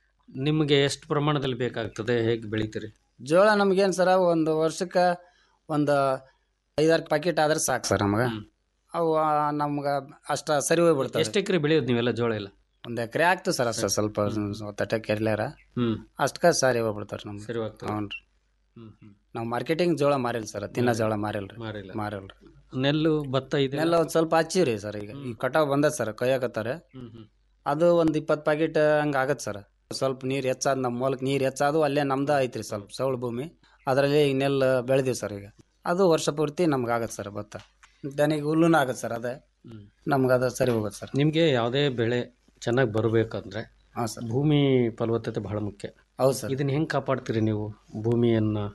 ನಿಮಗೆ ಎಷ್ಟು ಪ್ರಮಾಣದಲ್ಲಿ ಬೇಕಾಗ್ತದೆ ಹೇಗೆ ಬೆಳಿತೀರಿ ಜೋಳ ನಮ್ಗೇನು ಸರ ಒಂದು ವರ್ಷಕ್ಕೆ ಒಂದು ಐದಾರು ಪ್ಯಾಕೆಟ್ ಆದ್ರೆ ಸಾಕು ಸರ್ ನಮಗೆ ಹ್ಮ್. ಅವು ನಮ್ಗೆ ಅಷ್ಟ ಸರಿ ಹೋಗ್ಬಿಡ್ತಾವೆ ಎಷ್ಟು ಎಕರೆ ಬೆಳೆಯೋದು ನೀವೆಲ್ಲ ಜೋಳ ಎಲ್ಲ ಒಂದು ಎಕರೆ ಆಗ್ತದೆ ಸರ್ ಅಷ್ಟ ಸ್ವಲ್ಪ ತಟ್ಟೆ ಕೆರ್ಲ್ಯಾರ ಹ್ಮ್ ಅಷ್ಟಕ್ಕೆ ಸಾರಿ ಹೋಗ್ಬಿಡ್ತಾರೆ ನಮ್ಗೆ ಸರಿ ಆಗ್ತದೆ ಹ್ಞೂ ರೀ ಹ್ಮ್ ಹ್ಮ್ ನಾವು ಮಾರ್ಕೆಟಿಂಗ್ ಜೋಳ ಮಾರಿಲ್ಲ ಸರ್ ತಿನ್ನೋ ಜೋಳ ಮಾರಿಲ್ಲ ರೀ ಮಾರಿಲ್ಲ ಮಾರಿಲ್ಲ ರೀ ನೆಲ್ಲು ಭತ್ತ ಇದೆ ಎಲ್ಲ ಒಂದು ಸ್ವಲ್ಪ ಹಚ್ಚಿವ್ರಿ ಸರ್ ಈಗ ಈ ಕಟಾವ್ ಬಂದದ ಸರ್ ಕೊಯ್ಯಾಕತ್ತಾರೆ ಹ್ಮ್ ಹ್ಮ್ ಅದು ಒಂದು ಇಪ್ಪತ್ತು ಪ್ಯಾಕೆಟ್ ಹಂಗೆ ಆಗತ್ತೆ ಸರ್ ಸ್ವಲ್ಪ ನೀರು ಹೆಚ್ಚಾದ ನಮ್ಮ ಮೂಲಕ ನೀರು ಹೆಚ್ಚಾದು ಅಲ್ಲೇ ನಮ್ದು ಐತ್ರಿ ಸ್ವಲ್ಪ ಸೌಳು ಭೂಮಿ ಅದರಲ್ಲಿ ಈಗ ನೆಲ್ಲು ಬೆಳೆದೀವಿ ಸರ್ ಈಗ ಅದು ವರ್ಷ ಪೂರ್ತಿ ನಮ್ಗೆ ಆಗತ್ತೆ ಸರ್ ಭತ್ತ ದನಿಗೆ ಹುಲ್ಲುನ ಆಗತ್ತೆ ಸರ್ ಅದೇ ಹ್ಮ್. ನಮ್ಗೆ ಅದು ಸರಿ ಹೋಗುತ್ತೆ ಸರ್ ನಿಮಗೆ ಯಾವುದೇ ಬೆಳೆ ಚೆನ್ನಾಗಿ ಬರಬೇಕಂದ್ರೆ ಹಾಂ ಸರ್ ಭೂಮಿ ಫಲವತ್ತತೆ ಬಹಳ ಮುಖ್ಯ ಹೌದು ಸರ್ ಇದನ್ನ ಹೆಂಗೆ ಕಾಪಾಡ್ತೀರಿ ನೀವು ಭೂಮಿಯನ್ನ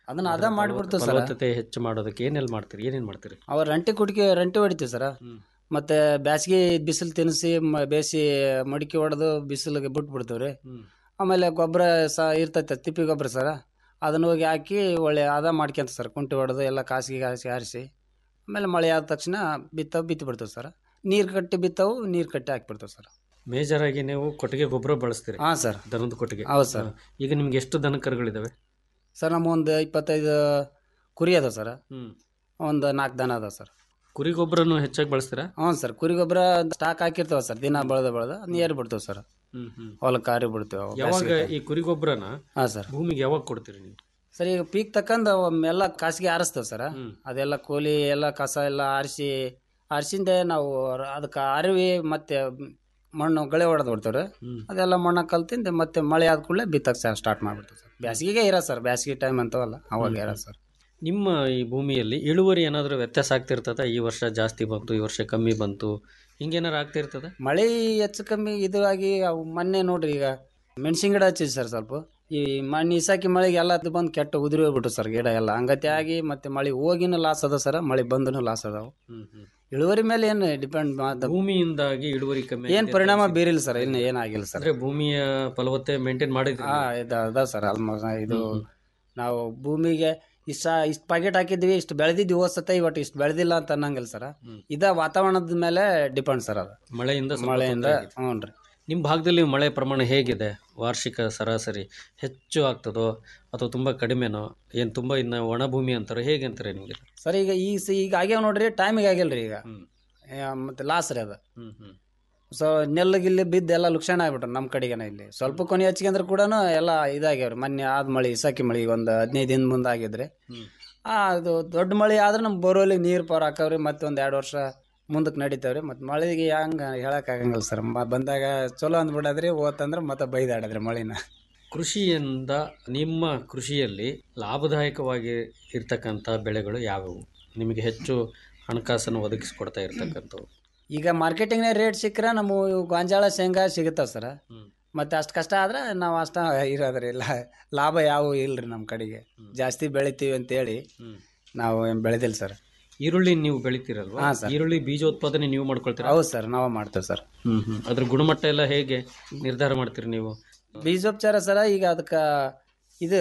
ಅದನ್ನ ಅದ ಮಾಡಿಬಿಡ್ತೀವಿ ಸರ್ ಫಲವತ್ತತೆ ಹೆಚ್ಚು ಮಾಡೋದಕ್ಕೆ ಏನೆಲ್ಲ ಮಾಡ್ತೀರಿ ಏನೇನು ಮಾಡ್ತೀರಿ ಅವ ರಂಟಿ ಕುಡಿಕೆ ರಂಟಿ ಹೊಡಿತೀವಿ ಸರ ಹ್ಮ್. ಮತ್ತೆ ಬ್ಯಾಸಿಗೆ ಬಿಸಿಲು ತಿನ್ನಿಸಿ ಮ- ಬೇಸಿ ಮಡಿಕೆ ಹೊಡೆದು ಬಿಸಿಲಿಗೆ ಬಿಟ್ಬಿಡ್ತೀವಿ ರೀ ಹ್ಮ್. ಆಮೇಲೆ ಗೊಬ್ಬರ ಸಹ ಇರ್ತೈತೆ ತಿಪ್ಪಿ ಗೊಬ್ಬರ ಸರ ಅದನ್ನ ಹೋಗಿ ಹಾಕಿ ಒಳ್ಳೆ ಆದ ಮಾಡ್ಕೊಂತ ಸರ್ ಕುಂಟಿ ಹೊಡೆದು ಎಲ್ಲ ಕಾಸಿಗೆ ಕಾಸಿ ಆರಿಸಿ ಆಮೇಲೆ ಮಳೆ ಆದ ತಕ್ಷಣ ಬಿತ್ತವು ಬಿತ್ತಿ ಬಿಡ್ತೀವಿ ಸರ್ ನೀರು ಕಟ್ಟಿ ಬಿತ್ತವು ನೀರು ಕಟ್ಟಿ ಹಾಕ್ಬಿಡ್ತೀವಿ ಸರ್ ಮೇಜರ್ ಆಗಿ ನೀವು ಕೊಟ್ಟಿಗೆ ಗೊಬ್ಬರ ಬಳಸ್ತೀರಿ ಹಾಂ ಸರ್ ದನದ ಕೊಟ್ಟಿಗೆ ಹೌದು ಸರ್ ಹಾ. ಈಗ ನಿಮ್ಗೆ ಎಷ್ಟು ದನ ಕರುಗಳಿದಾವೆ ಸರ್ ನಮ್ಮ ಒಂದು ಇಪ್ಪತ್ತೈದು ಕುರಿ ಅದಾವ ಸರ್ ಹ್ಮ್ ಒಂದು ನಾಲ್ಕು ದನ ಅದಾವ ಸರ್ ಕುರಿ ಗೊಬ್ಬರನು ಹೆಚ್ಚಾಗಿ ಬಳಸ್ತೀರಾ ಹ್ಞೂ ಸರ್ ಕುರಿ ಗೊಬ್ಬರ ಸ್ಟಾಕ್ ಹಾಕಿರ್ತಾವ ಸರ್ ದಿನ ಬೆಳೆದ ಬೆಳೆದ ನೀರು ಬಿಡ್ತೀವಿ ಸರ್ ಹ್ಮ್ ಹ್ಮ್ ಹೊಲಕ್ಕೆ ಕಾರಿ ಬಿಡ್ತೀವಿ ಯಾವಾಗ ಈ ಕುರಿ ಗೊಬ್ಬರನ ಹಾಂ ಸರ್ ಭೂಮಿಗೆ ಯಾವಾಗ ಕೊಡ್ತೀರಿ ನೀವು ಸರ್ ಈಗ ಪೀಕ್ ತಕ್ಕಂದು ಎಲ್ಲ ಕಾಸಿಗೆ ಆರಿಸ್ತೇವೆ ಸರ್ ಹ್ಮ್. ಅದೆಲ್ಲ ಕೋಲಿ ಎಲ್ಲ ಕಸ ಎಲ್ಲ ಆರಿಸಿ ಆರಿಸಿಂದೆ ನಾವು ಅದಕ್ಕೆ ಅರಿವಿ ಮತ್ತೆ ಮಣ್ಣು ಗಳೆ ಹೊಡೆದು ಬಿಡ್ತೇವೆ ಹ್ಮ್. ಅದೆಲ್ಲ ಮಣ್ಣ ಕಲ್ತಿಂದ ಮತ್ತೆ ಮಳೆ ಆದ ಕೂಡಲೇ ಬಿತ್ತಕ್ಕೆ ಸ್ಟಾರ್ಟ್ ಮಾಡ್ಬಿಡ್ತೇವೆ ಸರ್ ಬ್ಯಾಸಿಗೆಗೆ ಇರೋ ಸರ್ ಬ್ಯಾಸಿಗೆ ಟೈಮ್ ಅಂತವಲ್ಲ ಅವಾಗ ಇರೋ ಸರ್ ನಿಮ್ಮ ಈ ಭೂಮಿಯಲ್ಲಿ ಇಳುವರಿ ಏನಾದರೂ ವ್ಯತ್ಯಾಸ ಆಗ್ತಿರ್ತದ ಈ ವರ್ಷ ಜಾಸ್ತಿ ಬಂತು ಈ ವರ್ಷ ಕಮ್ಮಿ ಬಂತು ಹಿಂಗೇನಾರು ಆಗ್ತಿರ್ತದ ಮಳೆ ಹೆಚ್ಚು ಕಮ್ಮಿ ಇದು ಆಗಿ ಅವು ಮೊನ್ನೆ ನೋಡ್ರಿ ಈಗ ಮೆಣಸಿನ ಗಿಡ ಹಚ್ಚಿದ್ ಸರ್ ಸ್ವಲ್ಪ ಈ ಮಣ್ಣು ಇಸಾಕಿ ಮಳೆಗೆ ಎಲ್ಲ ಅದು ಬಂದು ಕೆಟ್ಟ ಉದುರಿ ಹೋಗ್ಬಿಟ್ಟು ಸರ್ ಗಿಡ ಎಲ್ಲ ಹಂಗತಿ ಆಗಿ ಮತ್ತೆ ಮಳೆ ಹೋಗಿನೂ ಲಾಸ್ ಅದ ಸರ್ ಮಳೆ ಬಂದನು ಲಾಸ್ ಅದಾವ ಹ್ಮ್ ಹ್ಮ್ ಇಳುವರಿ ಮೇಲೆ ಏನು ಡಿಪೆಂಡ್ ಭೂಮಿಯಿಂದಾಗಿ ಇಳುವರಿ ಕಮ್ಮಿ ಏನ್ ಆಗಿದೆ ಪರಿಣಾಮ ಅಂತ ಬೀರಿಲ್ಲ ಸರ್ ಇನ್ನು ಏನಾಗಿಲ್ಲ ಸರ್ ಅಂದ್ರೆ ಭೂಮಿಯ ಫಲವತ್ತೆ ಮೇಂಟೈನ್ ಮಾಡಿದ್ರಿ ಹಾ ಇದು ಅದ ಸರ್ ಆಲ್ಮೋಸ್ಟ್ ಇದು ನಾವು ಭೂಮಿಗೆ ಇಷ್ಟ ಇಷ್ಟು ಪ್ಯಾಕೆಟ್ ಹಾಕಿದ್ವಿ ಇಷ್ಟು ಬೆಳೆದಿದ್ವಿ ಹೋಸತ್ತೆ ಇವತ್ತು ಇಷ್ಟು ಬೆಳೆದಿಲ್ಲ ಅಂತ ಅನ್ನಂಗಿಲ್ಲ ಸರ್ ಹ್ಮ್. ಇದ ವಾತಾವರಣದ ಮೇಲೆ ಡಿಪೆಂಡ್ ಸರ್ ಅದು ಮಳೆಯಿಂದ ಸ್ವಲ್ಪ ಮಳೆಯಿಂದ ತೊಂದ್ರೆ ಆಗಿದೆ. ಹ್ಞೂ ರೀ ನಿಮ್ಮ ಭಾಗದಲ್ಲಿ ಮಳೆ ಪ್ರಮಾಣ ಹೇಗಿದೆ ವಾರ್ಷಿಕ ಸರಾಸರಿ ಹೆಚ್ಚು ಆಗ್ತದೋ ಅಥವಾ ತುಂಬ ಕಡಿಮೆನೋ ಏನು ತುಂಬ ಇನ್ನು ಒಣ ಭೂಮಿ ಅಂತಾರೋ ಹೇಗೆ ಅಂತಾರೆ ನಿಮಗೆ ಸರ್ ಈಗ ಈ ಸ- ಈಗ ಆಗ್ಯಾವ ನೋಡ್ರಿ ಟೈಮಿಗೆ ಆಗಿಲ್ಲ ರೀ ಈಗ ಹ್ಮ್. ಆ, ಮತ್ತೆ ಲಾಸ್ ರೀ ಅದು ಹ್ಮ್ ಹ್ಮ್ ಸೊ ನೆಲ್ಲು ಗಿಲ್ಲಿ ಬಿದ್ದು ಎಲ್ಲ ಲುಕ್ಷಣ ಆಗ್ಬಿಟ್ರು ನಮ್ಮ ಕಡೆಗೆನ ಇಲ್ಲಿ ಸ್ವಲ್ಪ ಕೊನೆ ಹಚ್ಕೊಂಡ್ರೆ ಕೂಡ ಎಲ್ಲ ಇದಾಗ್ಯಾವ್ರಿ ಮೊನ್ನೆ ಆದ ಮಳೆ ಇಸಾಕಿ ಮಳೆ ಒಂದು ಹದಿನೈದು ದಿನ ಮುಂದೆ ಆಗಿದ್ರಿ ಹ್ಮ್. ಆ ಅದು ದೊಡ್ಡ ಮಳೆ ಆದ್ರೆ ನಮ್ಮ ಬೋರೋಲಿಗೆ ನೀರು ಪಾರ್ ಹಾಕವ್ರಿ ಮತ್ತೆ ಒಂದು ಎರಡು ವರ್ಷ ಮುಂದಕ್ಕೆ ನಡೀತಾವ್ರಿ ಮತ್ತು ಮಳೆಗೆ ಹಂಗೆ ಹೇಳೋಕ್ಕಾಗಂಗಿಲ್ಲ ಸರ್ ಬಂದಾಗ ಚಲೋ ಅಂದ್ಬಿಡದ್ರಿ ಓತಂದ್ರೆ ಮತ್ತೆ ಬೈದಾಡದ್ರಿ ಮಳಿನ ಕೃಷಿಯಿಂದ ನಿಮ್ಮ ಕೃಷಿಯಲ್ಲಿ ಲಾಭದಾಯಕವಾಗಿ ಇರ್ತಕ್ಕಂಥ ಬೆಳೆಗಳು ಯಾವುವು ನಿಮಗೆ ಹೆಚ್ಚು ಹಣಕಾಸನ್ನು ಒದಗಿಸ್ಕೊಡ್ತಾ ಇರ್ತಕ್ಕಂಥವು ಈಗ ಮಾರ್ಕೆಟಿಂಗ್ನಾಗ ರೇಟ್ ಸಿಕ್ಕರೆ ನಮ್ಮ ಇವು ಗೊಂಜಾಳ ಶೇಂಗಾ ಸಿಗುತ್ತಾವ ಸರ್ ಹ್ಮ್. ಮತ್ತು ಅಷ್ಟು ಕಷ್ಟ ಆದ್ರೆ ನಾವು ಅಷ್ಟ ಇರೋದ್ರಿ ಇಲ್ಲ ಲಾಭ ಯಾವ ಇಲ್ರಿ ನಮ್ಮ ಕಡೆಗೆ ಜಾಸ್ತಿ ಬೆಳಿತೀವಿ ಅಂತೇಳಿ ಹ್ಮ್. ನಾವು ಏನು ಬೆಳೆದಿಲ್ಲ ಸರ್ ಈರುಳ್ಳಿ ನೀವು ಬೆಳಿತೀರಲ್ವಾ ಹಾ, ಸರ್. ಈರುಳ್ಳಿ ಬೀಜೋತ್ಪಾದನೆ ನೀವು ಮಾಡ್ಕೊಳ್ತೀರಾ ಹೌದು ಸರ್ ನಾವು ಮಾಡ್ತೇವೆ ಸರ್ ಹ್ಮ್ ಹ್ಮ್ ಅದ್ರ ಗುಣಮಟ್ಟ ಎಲ್ಲ ಹೇಗೆ ನಿರ್ಧಾರ ಮಾಡ್ತೀರಿ ನೀವು ಬೀಜೋಪಚಾರ ಸರ ಈಗ ಅದಕ್ಕೆ ಇದು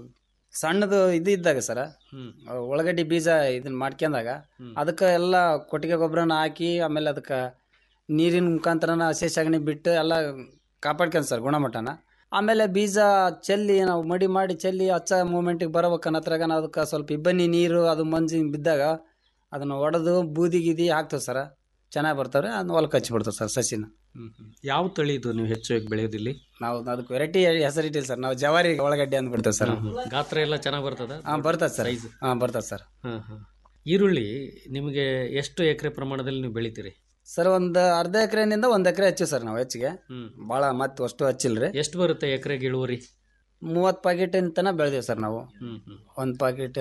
ಸಣ್ಣದು ಇದು ಇದ್ದಾಗ ಸರ ಹ್ಮ್ ಉಳ್ಳಾಗಡ್ಡಿ ಬೀಜ ಇದನ್ನ ಮಾಡ್ಕೊಂಡಾಗ ಹ್ಮ್. ಅದಕ್ಕೆ ಎಲ್ಲ ಕೊಟ್ಟಿಗೆ ಗೊಬ್ಬರನ ಹಾಕಿ ಆಮೇಲೆ ಅದಕ್ಕೆ ನೀರಿನ ಮುಖಾಂತರನ ಹಸಿ ಸಗಣಿ ಬಿಟ್ಟು ಎಲ್ಲ ಕಾಪಾಡ್ಕೊಂಡ್ ಸರ್ ಗುಣಮಟ್ಟನ ಆಮೇಲೆ ಬೀಜ ಚೆಲ್ಲಿ ನಾವು ಮಡಿ ಮಾಡಿ ಚೆಲ್ಲಿ ಹಚ್ಚ ಮೂಮೆಂಟಿಗೆ ಬರಬೇಕು ಅನ್ನತ್ರಾಗ ನಾವು ಅದಕ್ಕೆ ಸ್ವಲ್ಪ ಇಬ್ಬನಿ ನೀರು ಅದು ಮಂಜು ಹಿಂಗ್ ಬಿದ್ದಾಗ ಅದನ್ನು ಒಡೆದು ಬೂದಿ ಗೀದಿ ಹಾಕ್ತೇವೆ ಸರ್ ಚೆನ್ನಾಗಿ ಬರ್ತಾವ್ರೆ ಅದನ್ನ ಹೊಲಕ್ಕೆ ಹಚ್ಚಿಬಿಡ್ತೇವೆ ಸರ್ ಸಸಿನ ಹ್ಮ್ ಹ್ಮ್. ಯಾವ ತಳಿ ಇದು ನೀವು ಹೆಚ್ಚಾಗಿ ಬೆಳೆಯೋದಿಲ್ಲಿ ನಾವು ಅದಕ್ಕೆ ವೆರೈಟಿ ಹೆಸರಿಟ್ಟಿಲ್ಲ ಸರ್ ನಾವು ಜವಾರಿ ಒಳಗಡ್ಡೆ ಅಂದ್ಬಿಡ್ತೇವೆ ಸರ್ ಗಾತ್ರ ಎಲ್ಲ ಚೆನ್ನಾಗಿ ಬರ್ತದ ಹಾಂ ಬರ್ತದೆ ಸರ್ Size. ಹಾಂ ಬರ್ತದೆ ಸರ್ ಹಾ ಹಾ ಈರುಳ್ಳಿ ನಿಮಗೆ ಎಷ್ಟು ಎಕರೆ ಪ್ರಮಾಣದಲ್ಲಿ ನೀವು ಬೆಳಿತೀರಿ ಸರ್ ಒಂದು ಅರ್ಧ ಎಕರೆನಿಂದ ಒಂದು ಎಕರೆ ಹಚ್ಚಿ ಸರ್ ನಾವು ಹೆಚ್ಚಿಗೆ ಹ್ಮ್ ಭಾಳ ಮತ್ತೆ ಅಷ್ಟು ಹಚ್ಚಿಲ್ರಿ ಎಷ್ಟು ಬರುತ್ತೆ ಎಕರೆಗೆ ಇಳುವರಿ ಮೂವತ್ತು ಪ್ಯಾಕೆಟ್ ತನ ಬೆಳೆದೇವೆ ಸರ್ ನಾವು ಹ್ಮ್ ಹ್ಮ್ ಒಂದು ಪ್ಯಾಕೆಟ್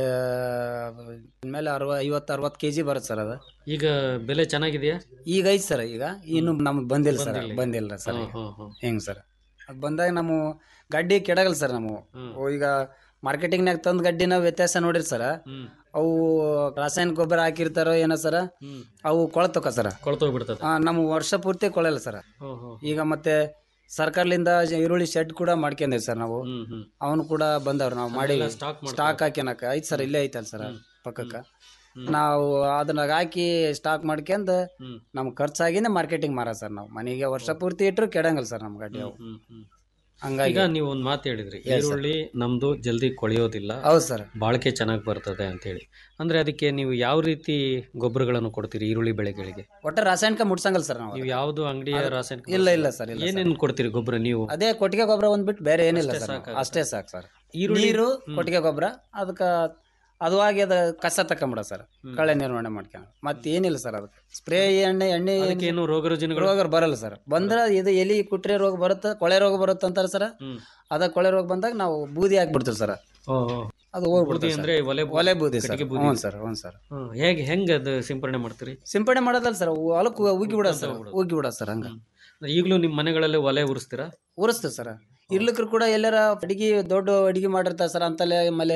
ಮೇಲೆ ಅರವ ಐವತ್ತು ಅರವತ್ತು ಕೆ ಜಿ ಬರುತ್ತೆ ಸರ್ ಅದು ಈಗ ಬೆಲೆ ಚೆನ್ನಾಗಿದೆಯಾ ಈಗ ಐತೆ ಸರ್ ಈಗ ಇನ್ನು ನಮ್ಗೆ ಬಂದಿಲ್ಲ ಸರ್ ಬಂದಿಲ್ಲ. ಬಂದಿಲ್ಲ ಸರ್ ಹಾ, ಹಾ, ಹಾ. ಹೆಂಗೆ ಸರ್ ಅದು ಬಂದಾಗ ನಮ್ಮ ಗಡ್ಡಿ ಕೆಡಗಲ್ಲ ಸರ್ ನಾವು ಹ್ಮ್. ಅವು ಈಗ ಮಾರ್ಕೆಟಿಂಗ್ನಾಗ ತಂದು ಗಡ್ಡಿನ ವ್ಯತ್ಯಾಸ ನೋಡಿರಿ ಸರ್ ಹ್ಮ್ ಅವು ರಾಸಾಯನಿಕ ಗೊಬ್ಬರ ಹಾಕಿರ್ತಾರೋ ಏನೋ ಸರ್ ಹ್ಮ್ ಅವು ಕೊಳತಕ್ಕ ಸರ್ ಕೊಳ್ತೋಗ್ಬಿಡ್ತದ ನಮ್ಮ ವರ್ಷ ಪೂರ್ತಿ ಕೊಳೆಯಲ್ಲ ಸರ್ ಹೋ ಹೋ ಈಗ ಮತ್ತೆ ಸರ್ಕಾರದಿಂದ ಈರುಳ್ಳಿ ಶೆಡ್ ಕೂಡ ಮಾಡ್ಕೊಂಡಿವಿ ಸರ್ ನಾವು ಹ್ಮ್ ಹ್ಮ್ ಅವನು ಕೂಡ ಬಂದವ್ರು ನಾವು ಮಾಡಿ ಅದೆಲ್ಲ stock ಮಾಡ್ತಾರೆ. ಸ್ಟಾಕ್ ಹಾಕ್ಯನಕ ಐತ್ ಸರ್ ಇಲ್ಲೇ ಐತಲ್ಲ ಸರ್ ಪಕ್ಕಕ್ಕ ನಾವು ಅದನ್ನ ಹಾಕಿ ಸ್ಟಾಕ್ ಮಾಡ್ಕೊಂಡ್ ಹ್ಮ್ ನಮ್ ಖರ್ಚಾಗಿನೇ ಮಾರ್ಕೆಟಿಂಗ್ ಮಾರ ಸರ್ ನಾವು ಮನೆಗೆ ವರ್ಷ ಪೂರ್ತಿ ಇಟ್ಟರು ಕೆಡಂಗಲ್ಲ ಸರ್ ನಮ್ ಗಾಡಿ ಅವು ಹ್ಮ್ ಹ್ಮ್ ಹಂಗಾಗಿ ಈಗ ನೀವು ಒಂದು ಮಾತು ಹೇಳಿದ್ರಿ Yes, sir. ಈರುಳ್ಳಿ ನಮ್ದು ಜಲ್ದಿ ಕೊಳೆಯೋದಿಲ್ಲ ಹೌದು ಸರ್ ಬಾಳಿಕೆ ಚೆನ್ನಾಗಿ ಬರ್ತದೆ ಅಂತ ಹೇಳಿ ಅಂದ್ರೆ ಅದಕ್ಕೆ ನೀವು ಯಾವ ರೀತಿ ಗೊಬ್ಬರಗಳನ್ನು ಕೊಡ್ತೀರಿ ಈರುಳ್ಳಿ ಬೆಳೆಗಳಿಗೆ ಒಟ್ಟ ರಾಸಾಯನಿಕ ಮುಟ್ಸಂಗಲ್ಲ ಸರ್ ನಾವು ನೀವು ಯಾವ್ದು ಅಂಗಡಿಯ ರಾಸಾಯನಿಕ ಇಲ್ಲ ಇಲ್ಲ ಸರ್ ಇಲ್ಲ sir. ಏನೇನು ಕೊಡ್ತೀರಿ ಗೊಬ್ಬರ ನೀವು ಅದೇ ಕೊಟ್ಟಿಗೆ ಗೊಬ್ಬರ ಒಂದ್ ಬಿಟ್ಟು ಬೇರೆ ಏನಿಲ್ಲ ಅಷ್ಟೇ ಸರ್ ಸಾಕಾಗುತ್ತೆ. ಅಷ್ಟೇ ಸಾಕು ಸರ್ ಈರುಳ್ಳಿ- ನೀರು ಹ್ಮ್. ಕೊಟ್ಟಿಗೆ ಗೊಬ್ಬರ ಅದಕ್ಕೆ ಅದು ಆಗಿ ಅದ ಕಸ ತಕೊಂಬಿಡ ಸರ್ ಕಳೆ ನಿರ್ವಹಣೆ ಮಾಡ್ಕೊಂಡು ಮತ್ತೆ ಏನಿಲ್ಲ ಸರ್ ಅದಕ್ಕೆ ಸ್ಪ್ರೇ ಎಣ್ಣೆ ಎಣ್ಣೆ ಅದಕ್ಕೆ ಏನು ರೋಗ ರುಜಿನಗಳು ರೋಗ ಬರಲ್ಲ ಸರ್ ಬಂದ್ರೆ ಇದು ಎಲಿ ಕುಟ್ರೆ ರೋಗ ಬರುತ್ತೆ ಕೊಳೆ ರೋಗ ಬರುತ್ತೆ ಅಂತಾರೆ ಸರ್ ಹ್ಮ್ ಅದ ಕೊಳೆ ರೋಗ ಬಂದಾಗ ನಾವು ಬೂದಿ ಹಾಕ್ಬಿಡ್ತೀವಿ ಸರ್ ಓ, ಓ. ಅದು ಬೂದಿ ಹೋಗ್ಬಿಡ್ತೀವಿ ಅಂದ್ರೆ ಒಲೆ ಬೂ- ಒಲೆ ಬೂದಿ ಸರ್ ಕಟ್ಟಿಗೆ ಬೂದಿ. ಹ್ಞೂ ಸರ್ ಹ್ಞೂ ಸರ್ ಹ್ಮ್. ಹೇಗೆ ಹೆಂಗೆ ಅದು ಸಿಂಪರಣೆ ಮಾಡ್ತೀರಿ ಸಿಂಪಡಣೆ ಮಾಡೋದಲ್ಲ ಸರ್ ಹೊಲಕ್ಕೆ ಉಗ್ಗಿ ಬಿಡೋದು ಸರ್ ಬಿಡೋದು. ಉಗ್ಗಿ ಬಿಡೋದು ಸರ್ ಹಂಗ ಈಗಲೂ ನಿಮ್ಮ ಮನೆಗಳಲ್ಲಿ ಒಲೆ ಉರಿಸ್ತೀರಾ ಉರಿಸ್ತೀವಿ ಸರ್ ಇರ್ಲಿಕ್ರು ಕೂಡ ಎಲ್ಲಾರ ಅಡಿಗೆ ದೊಡ್ಡ ಅಡಿಗೆ ಮಾಡಿರ್ತಾರೆ ಸರ್ ಅಂತಲೇ ಆಮೇಲೆ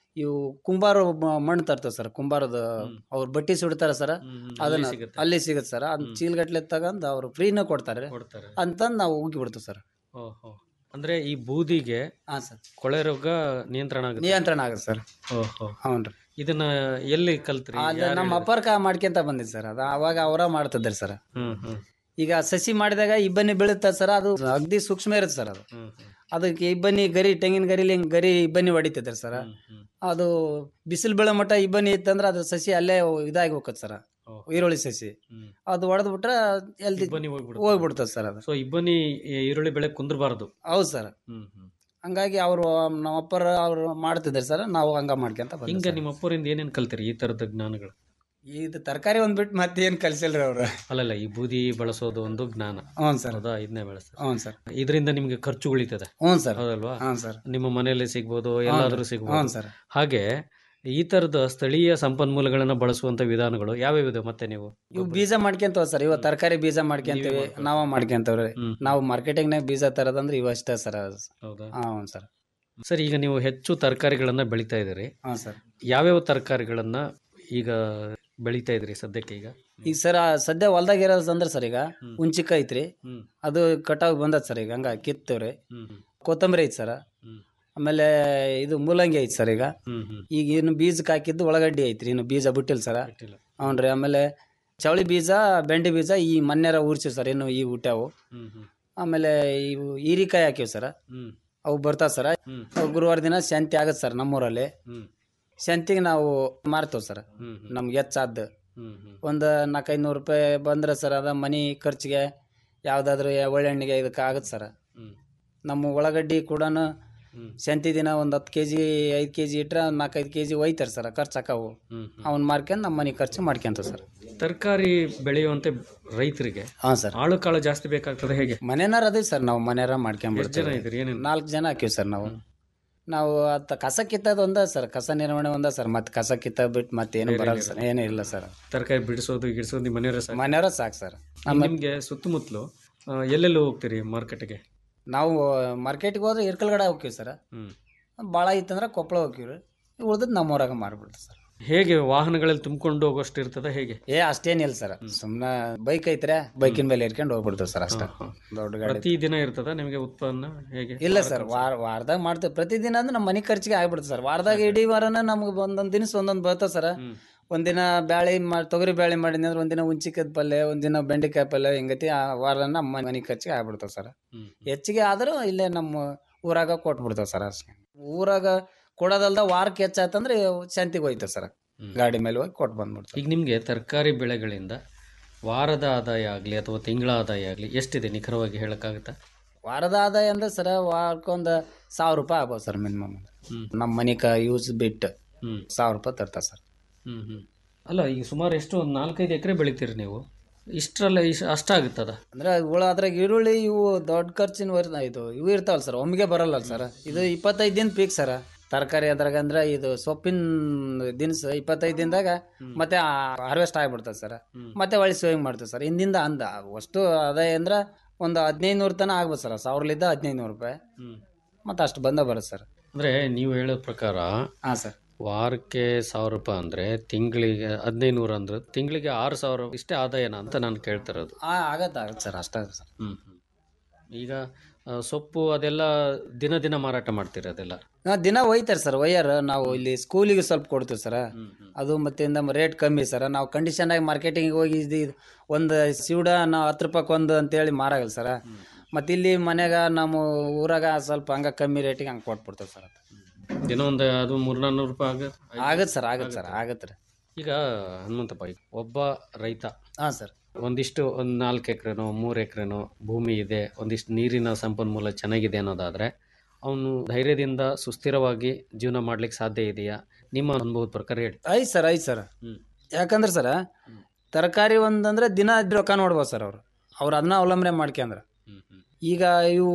ಇವು ಕುಂಬಾರ ಮ- ಮಣ್ಣು ತರ್ತಾವ ಸರ್ ಕುಂಬಾರದ ಅವ್ರು ಬಟ್ಟಿ ಸುಡ್ತಾರ ಸರ್ ಅದನ್ನ ಅಲ್ಲಿ ಸಿಗುತ್ತೆ ಸರ್ ಅದನ್ನ ಚೀಲ್ಗಟ್ಲೆ ತಗೊಂಡು ಅವ್ರು ಫ್ರೀನ ಕೊಡ್ತಾರೆ ಕೊಡ್ತಾರೆ ಅಂತಂದು ನಾವು ಉಗ್ಗಿ ಬಿಡ್ತೀವಿ ಸರ್ ಓಹೋ ಅಂದ್ರೆ ಈ ಬೂದಿಗೆ ಹಾಂ ಸರ್ ಕೊಳೆ ರೋಗ ನಿಯಂತ್ರಣ ಆಗುತ್ತೆ ನಿಯಂತ್ರಣ ಆಗುತ್ತೆ ಸರ್ ಓಹೋ ಹ್ಞೂ ರೀ ಇದನ್ನ ಎಲ್ಲಿ ಕಲ್ತ್ರಿ ಅದು ಯಾರ್ ನಮ್ಮ ಹೇಳಿದ್ರು? ಅಪ್ಪರ್ಕ ಮಾಡ್ಕೊಂತ ಬಂದಿದ್ದು ಸರ್ ಅದು ಅವಾಗ ಅವರ ಮಾಡ್ತಿದ್ದಾರೆ ಸರ್ ಹ್ಮ್ ಹ್ಮ್ ಈಗ ಸಸಿ ಮಾಡಿದಾಗ ಇಬ್ಬನಿ ಬೀಳುತ್ತೆ ಸರ್ ಅದು ಅಗದಿ ಸೂಕ್ಷ್ಮ ಇರುತ್ತೆ ಸರ್ ಅದು ಹ್ಮ್ ಹ್ಮ್ ಅದಕ್ಕೆ ಇಬ್ಬನಿ ಗರಿ ತೆಂಗಿನ ಗರಿಲಿ ಹಿಂಗ್ ಗರಿ ಇಬ್ಬನಿ ಹೊಡಿತಿದ್ದಾರೆ ಸರ್ ಹ್ಮ್ ಹ್ಮ್ ಅದು ಬಿಸಿಲು ಬೀಳೋ ಮಟ್ಟ ಇಬ್ಬನಿ ಇತ್ತಂದ್ರೆ ಅದು ಸಸಿ ಅಲ್ಲೇ ಇದಾಗಿ ಹೋಗತ್ತೆ ಸರ್ ಓಹ್. ಈರುಳ್ಳಿ ಸಸಿ ಹ್ಮ್. ಅದು ಹೊಡೆದ್ ಬಿಟ್ರೆ ಎಲ್ದಿ ಇಬ್ಬನಿ ಹೋಗ್ಬಿಡುತ್ತೆ ಹೋಗ್ಬಿಡ್ತದೆ ಸರ್ ಅದು ಸೊ ಇಬ್ಬನಿ ಈ ಈರುಳ್ಳಿ ಬೆಳೆ ಕುಂದ್ರಬಾರದು ಹೌದು ಸರ್ ಹ್ಮ್ ಹ್ಮ್ ಹಂಗಾಗಿ ಅವರು ನಮ್ಮ ಅಪ್ಪರ ಅವ್ರು ಮಾಡ್ತಿದ್ದಾರೆ ಸರ್ ನಾವು ಹಂಗ ಮಾಡ್ಕೊಂತ ಹಿಂಗ ಬಂದ ನಿಮ್ಮ ಅಪ್ಪರಿಂದ ಏನೇನ್ ಕಲ್ತಿರಿ ಈ ತರದ ಜ್ಞಾನಗಳು ಇದು ತರಕಾರಿ ಒಂದ್ ಬಿಟ್ಟು ಮತ್ತೆ ಏನ್ ಕಲ್ಸಿಲ್ರಿ ಅವ್ರು ಅಲ್ಲಲ್ಲ ಈ ಬೂದಿ ಬಳಸೋದು ಒಂದು ಜ್ಞಾನ ಹ್ಞೂ ಸರ್ ಹೌದಾ ಇದನ್ನೇ ಬೆಳೆಸ್ತಾರೆ ಹ್ಞೂ ಸರ್ ಇದರಿಂದ ನಿಮ್ಗೆ ಖರ್ಚು ಉಳಿತದೆ ಹ್ಞೂ ಸರ್ ಹೌದಲ್ವಾ ಹ್ಞೂ ಸರ್ ನಿಮ್ಮ ಮನೆಯಲ್ಲಿ ಸಿಗ್ಬೋದು ಎಲ್ಲಾದ್ರೂ ಹ್ಞೂ ಸಿಗ್ಬೋದು ಸರ್ ಹಾಗೆ ಈ ತರದ ಸ್ಥಳೀಯ ಸಂಪನ್ಮೂಲಗಳನ್ನ ಬಳಸುವಂತ ವಿಧಾನಗಳು ಯಾವ್ಯಾವಿದೆ ಮತ್ತೆ ನೀವು ಇವು ಬೀಜ ಮಾಡ್ಕೊಂತವ ಸರ್ ಇವ ತರಕಾರಿ ಬೀಜ ಮಾಡ್ಕೊಂತೀವಿ ನಾವ ಮಾಡ್ಕೊಂತವ್ರಿ ಹ್ಮ್. ನಾವು ಮಾರ್ಕೆಟಿಂಗ್ನಾಗ ಬೀಜ ತರೋದಂದ್ರೆ ಇವ ಅಷ್ಟೇ ಸರ್ ಹೌದಾ ಹಾಂ ಸರ್ ಸರ್ ಈಗ ನೀವು ಹೆಚ್ಚು ತರಕಾರಿಗಳನ್ನ ಬೆಳಿತಾ ಇದ್ದೀರಿ ಹಾಂ ಸರ್ ಯಾವ್ಯಾವ ತರಕಾರಿಗಳನ್ನ ಈಗ ಬೆಳಿತಾ ಇದ್ರಿ ಸದ್ಯಕ್ಕೆ ಈಗ ಈಗ ಸರ್ ಆ ಸದ್ಯ ಹೊಲ್ದಾಗ ಇರೋದು ಅಂದ್ರೆ ಸರ್ ಈಗ ಹ್ಮ್. ಹುಂಚಿಕಾಯಿ ಐತ್ರಿ ಹ್ಮ್ ಅದು ಕಟಾವ್ ಬಂದದ ಸರ್ ಈಗ ಹಂಗ ಕಿತ್ತವ್ರಿ ಹ್ಮ್ ಹ್ಮ್ ಕೊತ್ತಂಬರಿ ಐತಿ ಸರ್ ಹ್ಮ್. ಆಮೇಲೆ ಇದು ಮೂಲಂಗಿ ಐತಿ ಸರ್ ಈಗ ಹ್ಮ್ ಹ್ಮ್ ಈಗ ಇನ್ನು ಬೀಜಕ್ಕೆ ಹಾಕಿದ್ದು ಉಳ್ಳಾಗಡ್ಡಿ ಐತ್ರಿ ಇನ್ನು ಬೀಜ ಬಿಟ್ಟಿಲ್ಲ ಸರ್ ಬಿಟ್ಟಿಲ್ಲ. ಹ್ಞೂ ರೀ ಆಮೇಲೆ ಚವಳಿ ಬೀಜ ಬೆಂಡೆ ಬೀಜ ಈ ಮನ್ಯಾರ ಊರ್ಸಿವಿ ಸರ್ ಇನ್ನು ಈ ಹುಟ್ಟ್ಯಾವು ಹ್ಮ್ ಹ್ಮ್ ಆಮೇಲೆ ಇವು ಹೀರಿಕಾಯಿ ಹಾಕಿವಿ ಸರ್ ಹ್ಮ್ ಅವು ಬರ್ತಾವ ಸರ್ ಹ್ಮ್ ಅವು ಗುರುವಾರ ದಿನ ಶಾಂತಿ ಆಗತ್ತೆ ಸರ್ ನಮ್ಮೂರಲ್ಲಿ ಹ್ಮ್ ಶಾಂತಿಗೆ ನಾವು ಮಾರ್ತೇವೆ ಸರ್ ಹ್ಮ್ ಹ್ಮ್ ನಮ್ಗೆ ಹೆಚ್ಚಾದ್ದು ಹ್ಮ್ ಹ್ಮ್ ಒಂದು ನಾಲ್ಕೈದು ನೂರು ರೂಪಾಯಿ ಬಂದ್ರೆ ಸರ್ ಅದ ಮನೆ ಖರ್ಚಿಗೆ ಯಾವುದಾದ್ರೂ ಒಳ್ಳೆಣ್ಣಿಗೆ ಇದಕ್ಕೆ ಆಗುತ್ತೆ ಸರ್ ಹ್ಮ್ ನಮ್ಮ ಉಳ್ಳಾಗಡ್ಡಿ ಕೂಡ ಹ್ಮ್ ಶಾಂತಿ ದಿನ ಒಂದು ಹತ್ತು ಕೆ ಜಿ ಐದು ಕೆ ಜಿ ಇಟ್ರೆ ಒಂದು ನಾಲ್ಕೈದು ಕೆ ಜಿ ಒಯ್ತಾರೆ ಸರ್ ಖರ್ಚು ಹಾಕವು ಹ್ಮ್ ಹ್ಮ್ ಅವ್ನು ಮಾರ್ಕೊಂಡು ನಮ್ಮ ಮನೆ ಖರ್ಚು ಮಾಡ್ಕೊಂತ ಸರ್ ತರಕಾರಿ ಬೆಳೆಯುವಂತೆ ರೈತರಿಗೆ ಹಾಂ ಸರ್ ಆಳು ಕಾಳು ಜಾಸ್ತಿ ಬೇಕಾಗ್ತದೆ ಹೇಗೆ ಮನೆನಾರ ಅದೇ ಸರ್ ನಾವು ಮನೆಯಾರ ಎಷ್ಟು ಜನ ಮಾಡ್ಕೊಂಡ್ಬಿಡ್ತೀವಿ ಇದ್ರಿ ಏನೇನು ನಾಲ್ಕು ಜನ ಹಾಕಿವಿ ಸರ್ ನಾವು ನಾವು ಅತ್ತ ಕಸ ಕಿತ್ತದ ಒಂದ ಸರ್ ಕಸ ನಿರ್ವಹಣೆ ಒಂದ ಸರ್ ಮತ್ತೆ ಕಸ ಕಿತ್ತ ಬಿಟ್ಟು ಮತ್ತೇನು ಬರಲ್ಲ ಸರ್ ಏನೂ ಇಲ್ಲ ಸರ್ ತರಕಾರಿ ಬಿಡಿಸೋದು ಗಿಡಿಸೋದು ನಿಮ್ಮ ಮನೆಯವರ ಸಾಕು ಮನೆಯವರ ಸಾಕು ಸರ್ ನಿಮ್ಗೆ ಸುತ್ತಮುತ್ತಲು ಆ, ಎಲ್ಲೆಲ್ಲಿ ಹೋಗ್ತೀರಿ ಮಾರ್ಕೆಟ್ಗೆ ನಾವು ಮಾರ್ಕೆಟ್ಗೆ ಹೋದ್ರೆ ಇರ್ಕಲ್ಗಡೆ ಹೋಗ್ತೀವಿ ಸರ್ ಹ್ಮ್ ಭಾಳ ಇತ್ತಂದ್ರೆ ಕೊಪ್ಪಳ ಹೋಗ್ತೀವಿ ರೀ ಉಳ್ದದ್ದು ನಮ್ಮೂರಾಗ ಮಾರ್ಬಿಡ್ತೀವಿ ಸರ್ ಹೇಗೆ ವಾಹನಗಳಲ್ಲಿ ತುಂಬಿಕೊಂಡು ಹೋಗೋಷ್ಟು ಇರ್ತದ ಹೇಗೆ ಏ ಅಷ್ಟೇನಿಲ್ಲ ಸರ್ ಸುಮ್ಮನೆ ಬೈಕ್ ಐತ್ರೆ ಬೈಕಿನ ಮೇಲೆ ಇರ್ಕೊಂಡು ಹೋಗ್ಬಿಡ್ತೀವಿ ಸರ್ ಅಷ್ಟೇ ದೊಡ್ಡ ಗಾಡಿ ಪ್ರತಿ ದಿನ ಇರ್ತದ ನಿಮಗೆ ಉತ್ಪನ್ನ ಹೇಗೆ ಇಲ್ಲ ಸರ್ ವಾರ ವಾರದಾಗ ಮಾಡ್ತೇವೆ ಪ್ರತಿದಿನ ಅಂದ್ರೆ ನಮ್ಮ ಮನೆ ಖರ್ಚಿಗೆ ಆಗ್ಬಿಡುತ್ತೆ ಸರ್ ವಾರದಾಗ ಇಡೀ ವಾರನ ನಮ್ಗೆ ಒಂದೊಂದು ದಿನಸ ಒಂದೊಂದು ಬರ್ತದೆ ಸರ್ ಹ್ಮ್. ಒಂದಿನ ಬ್ಯಾಳಿ ಮಾಡಿ ತೊಗರಿ ಬ್ಯಾಳಿ ಮಾಡಿದ್ನಿ ಅಂದ್ರೆ ಒಂದಿನ ಹುಂಚಿಕದ ಪಲ್ಯ ಒಂದಿನ ಬೆಂಡೆಕಾಯಿ ಪಲ್ಯ ಹಿಂಗತಿ ಆ ವಾರ ನಮ್ಮ ಮನೆ ಖರ್ಚಿಗೆ ಆಗ್ಬಿಡ್ತಾವೆ ಸರ್ ಹ್ಮ್. ಹೆಚ್ಚಿಗೆ ಆದರೂ ಇಲ್ಲೇ ನಮ್ಮ ಊರಾಗ ಕೊಟ್ಬಿಡ್ತಾವೆ ಸರ್ ಅಷ್ಟೇ ಊರಾಗ ಕೊಡೋದಲ್ದ ವಾರಕ್ಕೆ ಹೆಚ್ಚಾಯ್ತಂದ್ರೆ ಶಾಂತಿಗೆ ಹೋಯ್ತದೆ ಸರ್ ಹ್ಮ್. ಗಾಡಿ ಮೇಲೆ ಹೋಗಿ ಕೊಟ್ಟು ಬಂದ್ಬಿಡ್ತಾರೆ ಈಗ ನಿಮಗೆ ತರಕಾರಿ ಬೆಳೆಗಳಿಂದ ವಾರದ ಆದಾಯ ಆಗಲಿ ಅಥವಾ ತಿಂಗಳ ಆದಾಯ ಆಗಲಿ ಎಷ್ಟಿದೆ ನಿಖರವಾಗಿ ಹೇಳಕ್ಕಾಗುತ್ತಾ ವಾರದ ಆದಾಯ ಅಂದ್ರೆ ಸರ್ ವಾರಕ್ಕೊಂದು ಸಾವಿರ ರೂಪಾಯಿ ಆಗ್ಬೋದು ಸರ್ ಮಿನಿಮಮ್ ಹ್ಮ್. ನಮ್ಮ ಮನಿಕ ಯೂಸ್ ಬಿಟ್ಟು ಹ್ಮ್ ಸಾವಿರ ರೂಪಾಯಿ ತರ್ತಾರೆ ಸರ್ ಹ್ಮ್ ಹ್ಮ್ ಅಲ್ಲ ಈಗ ಸುಮಾರು ಎಷ್ಟು ಒಂದು ನಾಲ್ಕೈದು ಎಕರೆ ಬೆಳಿತೀರಿ ನೀವು ಇಷ್ಟರಲ್ಲ ಇಷ್ಟ ಅಷ್ಟಾಗುತ್ತದ ಅಂದ್ರೆ ಉಳ ಅದ್ರಾಗ ಈರುಳ್ಳಿ ಇವು ದೊಡ್ಡ ಖರ್ಚಿನ ವರ್ ಇದು ಇವು ಇರ್ತಾವಲ್ಲ ಸರ್ ಒಮ್ಮೆಗೆ ಬರಲ್ಲ ಸರ್ ಇದು ಇಪ್ಪತ್ತೈದು ದಿನ ಪೀಕ್ ಸರ್ ತರಕಾರಿ ಅದ್ರಾಗ ಅಂದ್ರೆ ಇದು ಸೊಪ್ಪಿನ ದಿನಸ ಇಪ್ಪತ್ತೈದು ದಿನದಾಗ ಮತ್ತೆ ಹಾರ್ವೆಸ್ಟ್ ಆಗಿಬಿಡ್ತದೆ ಸರ್ ಮತ್ತೆ ಒಳ್ಳೆ ಸೇವಿಂಗ್ ಮಾಡ್ತೀವಿ ಸರ್ ಹಿಂದಿಂದ ಅಂದ ಅಷ್ಟು ಆದಾಯ ಅಂದ್ರೆ ಒಂದು ಹದಿನೈದು ನೂರು ತನಕ ಆಗ್ಬೋದು ಸರ್ ಸಾವಿರಲಿದ್ದ ಹದಿನೈದು ನೂರು ರೂಪಾಯಿ ಹ್ಮ್ ಮತ್ತೆ ಅಷ್ಟು ಬಂದ ಬರುತ್ತೆ ಸರ್ ಅಂದರೆ ನೀವು ಹೇಳೋ ಪ್ರಕಾರ ಹಾಂ ಸರ್ ವಾರಕ್ಕೆ ಸಾವಿರ ರೂಪಾಯಿ ಅಂದರೆ ತಿಂಗಳಿಗೆ ಹದಿನೈದು ನೂರು ಅಂದ್ರೆ ತಿಂಗಳಿಗೆ ಆರು ಸಾವಿರ ಇಷ್ಟೇ ಆದಾಯನ ಅಂತ ನಾನು ಕೇಳ್ತಿರೋದು ಹಾಂ ಆಗತ್ತೆ ಆಗತ್ತೆ ಸರ್ ಅಷ್ಟೇ ಸರ್ ಹ್ಮ್ ಹ್ಮ್. ಈಗ ಆ, ಸೊಪ್ಪು ಅದೆಲ್ಲ ದಿನ ದಿನ ಮಾರಾಟ ಮಾಡ್ತೀರಿ ಅದೆಲ್ಲ ಹಾ, ದಿನ ಒಯ್ತಾರೆ ಸರ್ ಒಯ್ಯಾರ ನಾವು ಇಲ್ಲಿ ಸ್ಕೂಲಿಗೆ ಸ್ವಲ್ಪ ಕೊಡ್ತೀವಿ ಸರ್ ಹ್ಮ್ ಹ್ಮ್. ಅದು ಮತ್ತೆ ನಮ್ಮ ರೇಟ್ ಕಮ್ಮಿ ಸರ್ ನಾವು ಕಂಡೀಷನ್ ಆಗಿ ಮಾರ್ಕೆಟಿಂಗ್ ಹೋಗಿ ಇದು ಒಂದು ಸಿವಡ ನಾವು ಹತ್ತು ರೂಪಾಯಿ ಒಂದು ಅಂತೇಳಿ ಮಾರಾಗಲ್ಲ ಸರ್ ಮತ್ತು ಇಲ್ಲಿ ಮನ್ಯಾಗ ನಮ್ಮ ಊರಾಗ ಸ್ವಲ್ಪ ಹಂಗೆ ಕಮ್ಮಿ ರೇಟಿಗೆ ಹಂಗೆ ಕೊಟ್ಬಿಡ್ತೇವೆ ಸರ್ ದಿನ ಒಂದು ಅದು ಮೂರ್ನಾನ್ನೂರು ರೂಪಾಯಿ ಆಗುತ್ತೆ ಆಗತ್ತೆ ಸರ್ ಆಗತ್ತೆ ಸರ್ ಆಗತ್ತೆ ರೀ ಈಗ ಹನುಮಂತಪ್ಪ ಈಗ ಒಬ್ಬ ರೈತ ಹಾಂ ಸರ್ ಒಂದಿಷ್ಟು ಒಂದು ನಾಲ್ಕು ಎಕರೆನೋ ಮೂರು ಎಕರೆನೋ ಭೂಮಿ ಇದೆ ಒಂದಿಷ್ಟು ನೀರಿನ ಸಂಪನ್ಮೂಲ ಚೆನ್ನಾಗಿದೆ ಅನ್ನೋದಾದರೆ ಅವನು ಧೈರ್ಯದಿಂದ ಸುಸ್ಥಿರವಾಗಿ ಜೀವನ ಮಾಡ್ಲಿಕ್ಕೆ ಸಾಧ್ಯ ಇದೆಯಾ ನಿಮ್ಮ ಅನುಭವದ ಪ್ರಕಾರ ಹೇಳಿ ಐತ್ ಸರ್ ಐತ್ ಸರ್ ಹ್ಮ್. ಯಾಕಂದ್ರೆ ಸರ್ ತರಕಾರಿ ಒಂದಂದ್ರೆ ದಿನ ರೊಕ್ಕ ನೋಡ್ಬೋದು ಸರ್ ಅವ್ರು ಅವ್ರು ಅದನ್ನ ಅವಲಂಬನೆ ಮಾಡ್ಕೊಂಡ್ರೆ ಹ್ಮ್ ಹ್ಮ್ ಈಗ ಇವು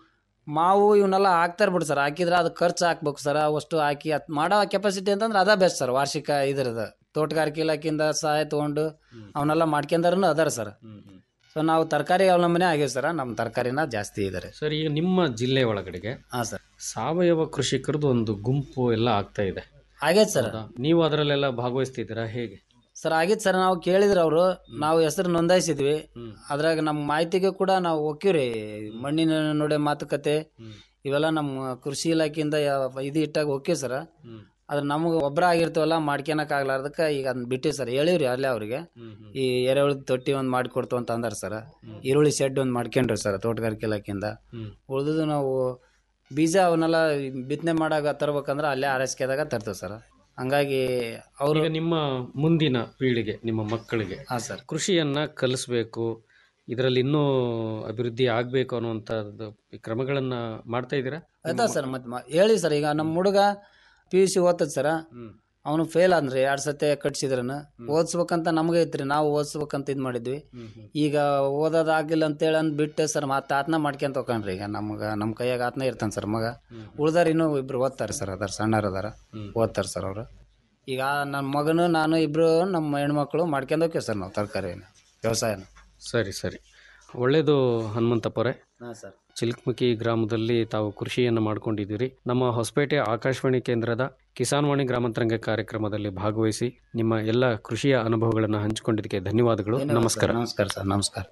ಮಾವು ಇವನ್ನೆಲ್ಲ ಹಾಕ್ತಾರೆ ಬಿಡು ಸರ್ ಹಾಕಿದ್ರೆ ಅದು ಖರ್ಚು ಹಾಕ್ಬೇಕು ಸರ್ ಅವಷ್ಟು ಹಾಕಿ ಅದ್ ಮಾಡೋ ಕೆಪಾಸಿಟಿ ಅಂತಂದ್ರೆ ಅದ ಬೆಸ್ಟ್ ಸರ್ ವಾರ್ಷಿಕ ಇದ್ರದ್ದು ತೋಟಗಾರಿಕೆ ಇಲಾಖೆಯಿಂದ ಸಹಾಯ ತೊಗೊಂಡು ಅವನ್ನೆಲ್ಲ ಮಾಡ್ಕೊಂಡಾರನು ಅದಾರ ಸರ್ ಹ್ಮ್ ಹ್ಮ್ ಸೊ ನಾವು ತರಕಾರಿ ಅವಲಂಬನೆ ಆಗೇವಿ ಸರ್ ನಮ್ಮ ತರಕಾರಿನ ಜಾಸ್ತಿ ಇದ್ದಾರೆ ಸರ್ ಈಗ ನಿಮ್ಮ ಜಿಲ್ಲೆ ಒಳಗಡೆಗೆ ಹಾಂ ಸರ್ ಸಾವಯವ ಕೃಷಿಕರದ್ದು ಒಂದು ಗುಂಪು ಎಲ್ಲ ಆಗ್ತಾ ಇದೆ ಆಗೈತೆ ಸರ್ ಹೌದಾ? ನೀವು ಅದರಲ್ಲೆಲ್ಲ ಭಾಗವಹಿಸ್ತಿದ್ದೀರಾ ಹೇಗೆ ಸರ್ ಆಗಿತ್ತು ಸರ್ ನಾವು ಕೇಳಿದ್ರು ಅವರು ನಾವು ಹೆಸರು ನೋಂದಾಯಿಸಿದ್ವಿ ಹ್ಮ್. ಅದ್ರಾಗ ನಮ್ಮ ಮಾಹಿತಿಗೆ ಕೂಡ ನಾವು ಒಕ್ಕಿವ್ರಿ ಮಣ್ಣಿನ ನೊಡೆ ಮಾತುಕತೆ ಹ್ಮ್. ಇವೆಲ್ಲ ನಮ್ಮ ಕೃಷಿ ಇಲಾಖೆಯಿಂದ ಯಾವ- ಇದು ಇಟ್ಟಾಗ ಒಕ್ಕಿವಿ ಸರ್ ಹ್ಮ್. ಆದ್ರೆ ನಮಗೆ ಒಬ್ಬರ ಆಗಿರ್ತೀವಲ್ಲ ಮಾಡ್ಕೊಳಕ್ ಆಗ್ಲಾರ್ದಕ್ಕೆ ಈಗ ಅದನ್ನ ಬಿಟ್ಟಿವಿ ಸರ್ ಹೇಳಿವ್ರಿ ಅಲ್ಲೇ ಅವ್ರಿಗೆ ಹ್ಮ್, ಹ್ಮ್. ಈ ಎರೆಹುಳದ ತೊಟ್ಟಿ ಒಂದು ಮಾಡಿಕೊಡ್ತು ಅಂತ ಅಂದಾರ ಸರ್ ಈರುಳ್ಳಿ ಶೆಡ್ ಒಂದು ಮಾಡ್ಕೊಂಡ್ರಿ ಸರ್ ತೋಟಗಾರಿಕೆ ಇಲಾಖೆಯಿಂದ ಹ್ಮ್. ಉಳಿದು ನಾವು ಬೀಜ ಅವನ್ನೆಲ್ಲ ಬಿತ್ತನೆ ಮಾಡಾಗ ತರ್ಬೇಕಂದ್ರೆ ಅಲ್ಲೇ ಆರೈಸ್ಕೆದಾಗ ತರ್ತೇವೆ ಸರ್ ಹಂಗಾಗಿ ಅವರು ಈಗ ನಿಮ್ಮ ಮುಂದಿನ ಪೀಳಿಗೆ ನಿಮ್ಮ ಮಕ್ಕಳಿಗೆ ಹಾಂ ಸರ್ ಕೃಷಿಯನ್ನ ಕಲಿಸ್ಬೇಕು ಇದರಲ್ಲಿ ಇನ್ನೂ ಅಭಿವೃದ್ಧಿ ಆಗಬೇಕು ಅನ್ನುವಂಥದ್ದು ಕ್ರಮಗಳನ್ನ ಮಾಡ್ತಾ ಇದ್ದೀರಾ ಆಯ್ತಾ ಸರ್ ಮತ್ತೆ ಹೇಳಿ ಸರ್ ಈಗ ನಮ್ಮ ಹುಡುಗ ಪಿ ಯು ಸಿ ಓದ್ತದ ಸರ್ ಹ್ಮ್. ಅವನು ಫೇಲ್ ಅಂದ್ರಿ ಎರಡ್ ಸತಿ ಕಟ್ಸಿದ್ರನ ಓದಿಸ್ಬೇಕಂತ ನಮಗೆ ಐತ್ರಿ ನಾವು ಓದಿಸ್ಬೇಕಂತ ಇದು ಮಾಡಿದ್ವಿ ಹ್ಮ್, ಹ್ಮ್. ಈಗ ಓದೋದ್ ಆಗಿಲ್ಲ ಅಂತೇಳಿ ಅಂದ್ ಬಿಟ್ಟು ಸರ್ ಮತ್ತೆ ಆತ್ನ ಮಾಡ್ಕೊಂತ ಹೋಗ್ಕಣ್ರಿ ಈಗ ನಮ್ಗೆ ನಮ್ಮ ಕೈಯಾಗ ಆತ್ನ ಇರ್ತಾನೆ ಸರ್ ಮಗ ಉಳ್ದಾರ ಇನ್ನೂ ಇಬ್ರು ಓದ್ತಾರೆ ಸರ್ ಅದಾರ ಸಣ್ಣರ್ ಅದಾರ ಹ್ಮ್. ಓದ್ತಾರೆ ಸರ್ ಅವರು ಈಗ ನನ್ನ ಮಗನು ನಾನು ಇಬ್ರು ನಮ್ಮ ಹೆಣ್ಮಕ್ಳು ಮಾಡ್ಕೊಂಡು ಹೋಗ್ತೀವಿ ಸರ್ ನಾವು ತರಕಾರಿನ ವ್ಯವಸಾಯನ ಸರಿ ಸರಿ ಒಳ್ಳೆಯದು ಹನುಮಂತಪ್ಪರೇ ಹಾಂ ಸರ್ ಚಿಲ್ಕಮುಖಿ ಗ್ರಾಮದಲ್ಲಿ ತಾವು ಕೃಷಿಯನ್ನು ಮಾಡ್ಕೊಂಡಿದ್ದೀರಿ ನಮ್ಮ ಹೊಸಪೇಟೆ ಆಕಾಶವಾಣಿ ಕೇಂದ್ರದ ಕಿಸಾನ್ ವಾಣಿ ಗ್ರಾಮಾಂತರಂಗ ಕಾರ್ಯಕ್ರಮದಲ್ಲಿ ಭಾಗವಹಿಸಿ ನಿಮ್ಮ ಎಲ್ಲ ಕೃಷಿಯ ಅನುಭವಗಳನ್ನು ಹಂಚಿಕೊಂಡಿದ್ದಕ್ಕೆ ಧನ್ಯವಾದಗಳು ನಮಸ್ಕಾರ ನಮಸ್ಕಾರ ಸರ್ ನಮಸ್ಕಾರ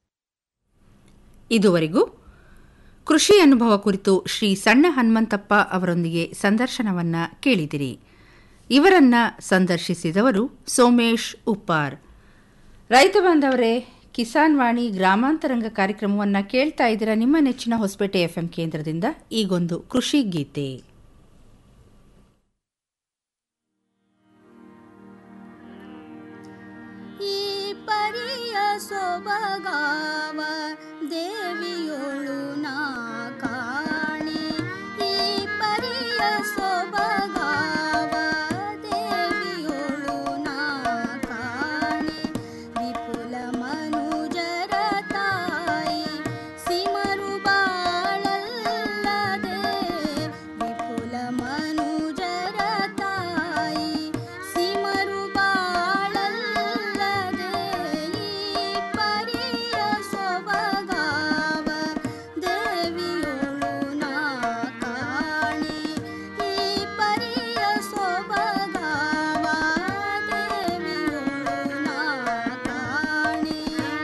ಇದುವರೆಗೂ ಕೃಷಿ ಅನುಭವ ಕುರಿತು ಶ್ರೀ ಸಣ್ಣ ಹನುಮಂತಪ್ಪ ಅವರೊಂದಿಗೆ ಸಂದರ್ಶನವನ್ನ ಕೇಳಿದಿರಿ ಇವರನ್ನ ಸಂದರ್ಶಿಸಿದವರು ಸೋಮೇಶ್ ಉಪ್ಪಾರ್ ರೈತ ಬಾಂಧವರೇ ಕಿಸಾನ್ ವಾಣಿ ಗ್ರಾಮಾಂತರಂಗ ಕಾರ್ಯಕ್ರಮವನ್ನ ಕೇಳ್ತಾ ಇದ್ದೀರಾ ನಿಮ್ಮ ನೆಚ್ಚಿನ ಹೊಸಪೇಟೆ ಎಫ್ಎಂ ಕೇಂದ್ರದಿಂದ ಈಗೊಂದು ಕೃಷಿ ಗೀತೆ ಈ ಪರಿಯ ಸೊಬಗಾವ ದೇವಿಯೊಳು ನಾ ಕಾಣೆ ಈ ಪರಿಯ ಸೊಬಗಾವ ದೇವಿಯೊಳು ನಾ ಕಾಣೆ ವಿಪುಲ ಮನುಜರ ತಾಯಿ ಸಿಮರು ಬಾಳಲ್ಲದೆ ವಿಪುಲ ಮನುಜರ ತಾಯಿ ಸಿಮರು ಬಾಳಲ್ಲದೆ ಈ ಪರಿಯ ಸೊಬಗಾವ ದೇವಿಯೊಳು ನಾ ಕಾಣೆ ಈ ಪರಿಯ ಸೊಬಗಾವ ದೇವಿಯೊಳು ನಾ ಕಾಣೆ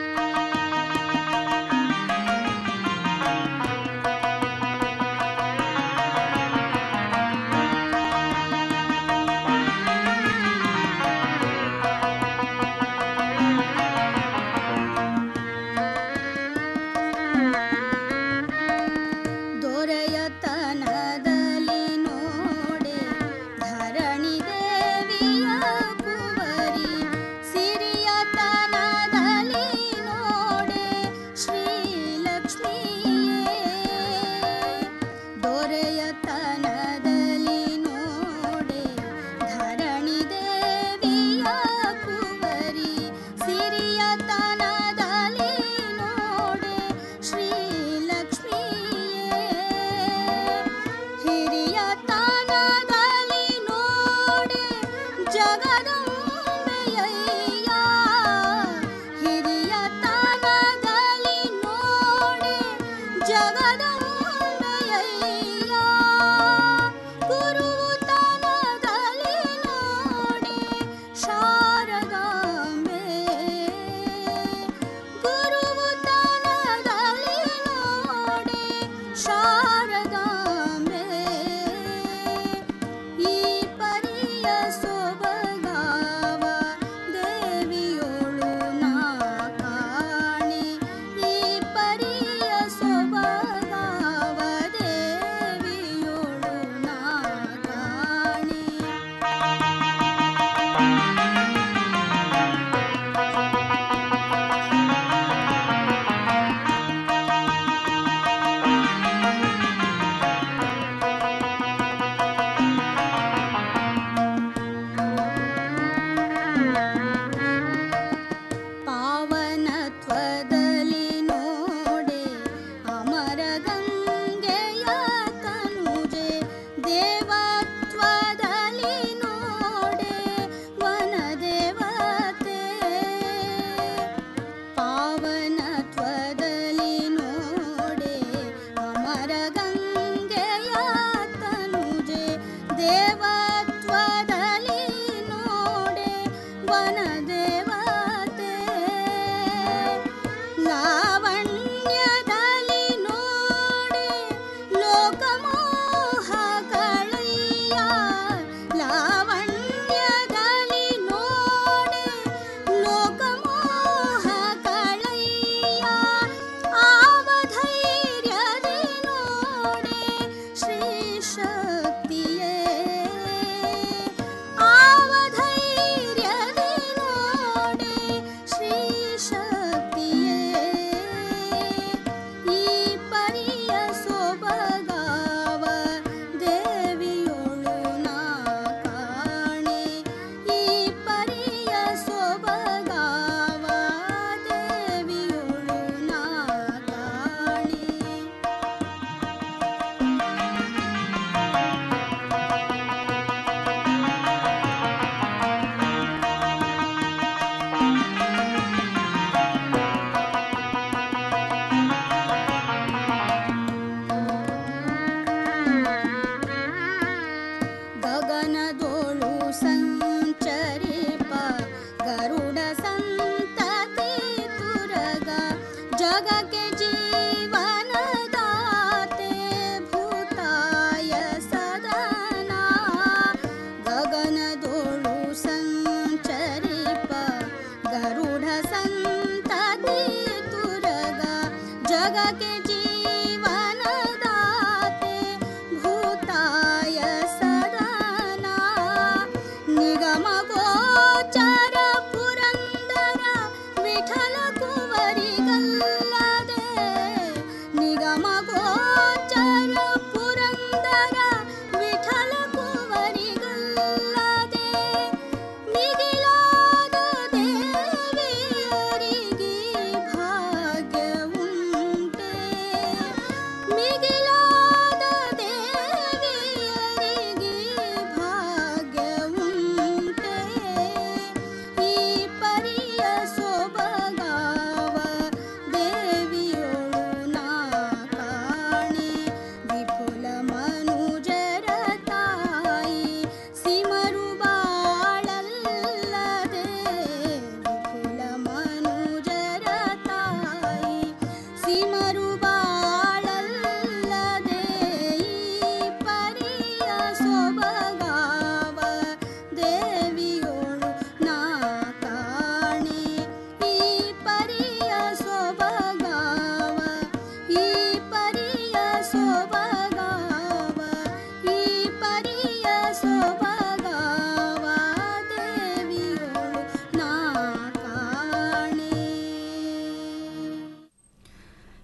ದೊರೆಯತನದಲ್ಲಿ ನೋಡೆ ಧರಣಿ ದೇವಿಯ ಕುವರಿ ಸಿರಿಯತನದಲ್ಲಿ ನೋಡೆ ಶ್ರೀಲಕ್ಷ್ಮಿಯೇ ದೊರೆಯತನದಲ್ಲಿ ನೋಡೆ ಧರಣಿ ದೇವಿಯ ಕುವರಿ ಸಿರಿಯತನದಲ್ಲಿ ನೋಡೆ ಶ್ರೀಲಕ್ಷ್ಮಿಯೇ ಹಿರಿಯ ತಾನದಲ್ಲಿ ನೋಡೆ ಜಗದಂಬೆಯಯ್ಯ ಹಿರಿಯ ತಾನದಲ್ಲಿ ನೋಡೆ ಜಗದಂಬೆಯಯ್ಯ ಗುರು ತಾನದಲ್ಲಿ ನೋಡೆ ಶಾರದಾಂಬೆ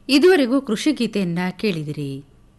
ಇದುವರೆಗೂ ಕೃಷಿ ಗೀತೆಯನ್ನ ಕೇಳಿದಿರಿ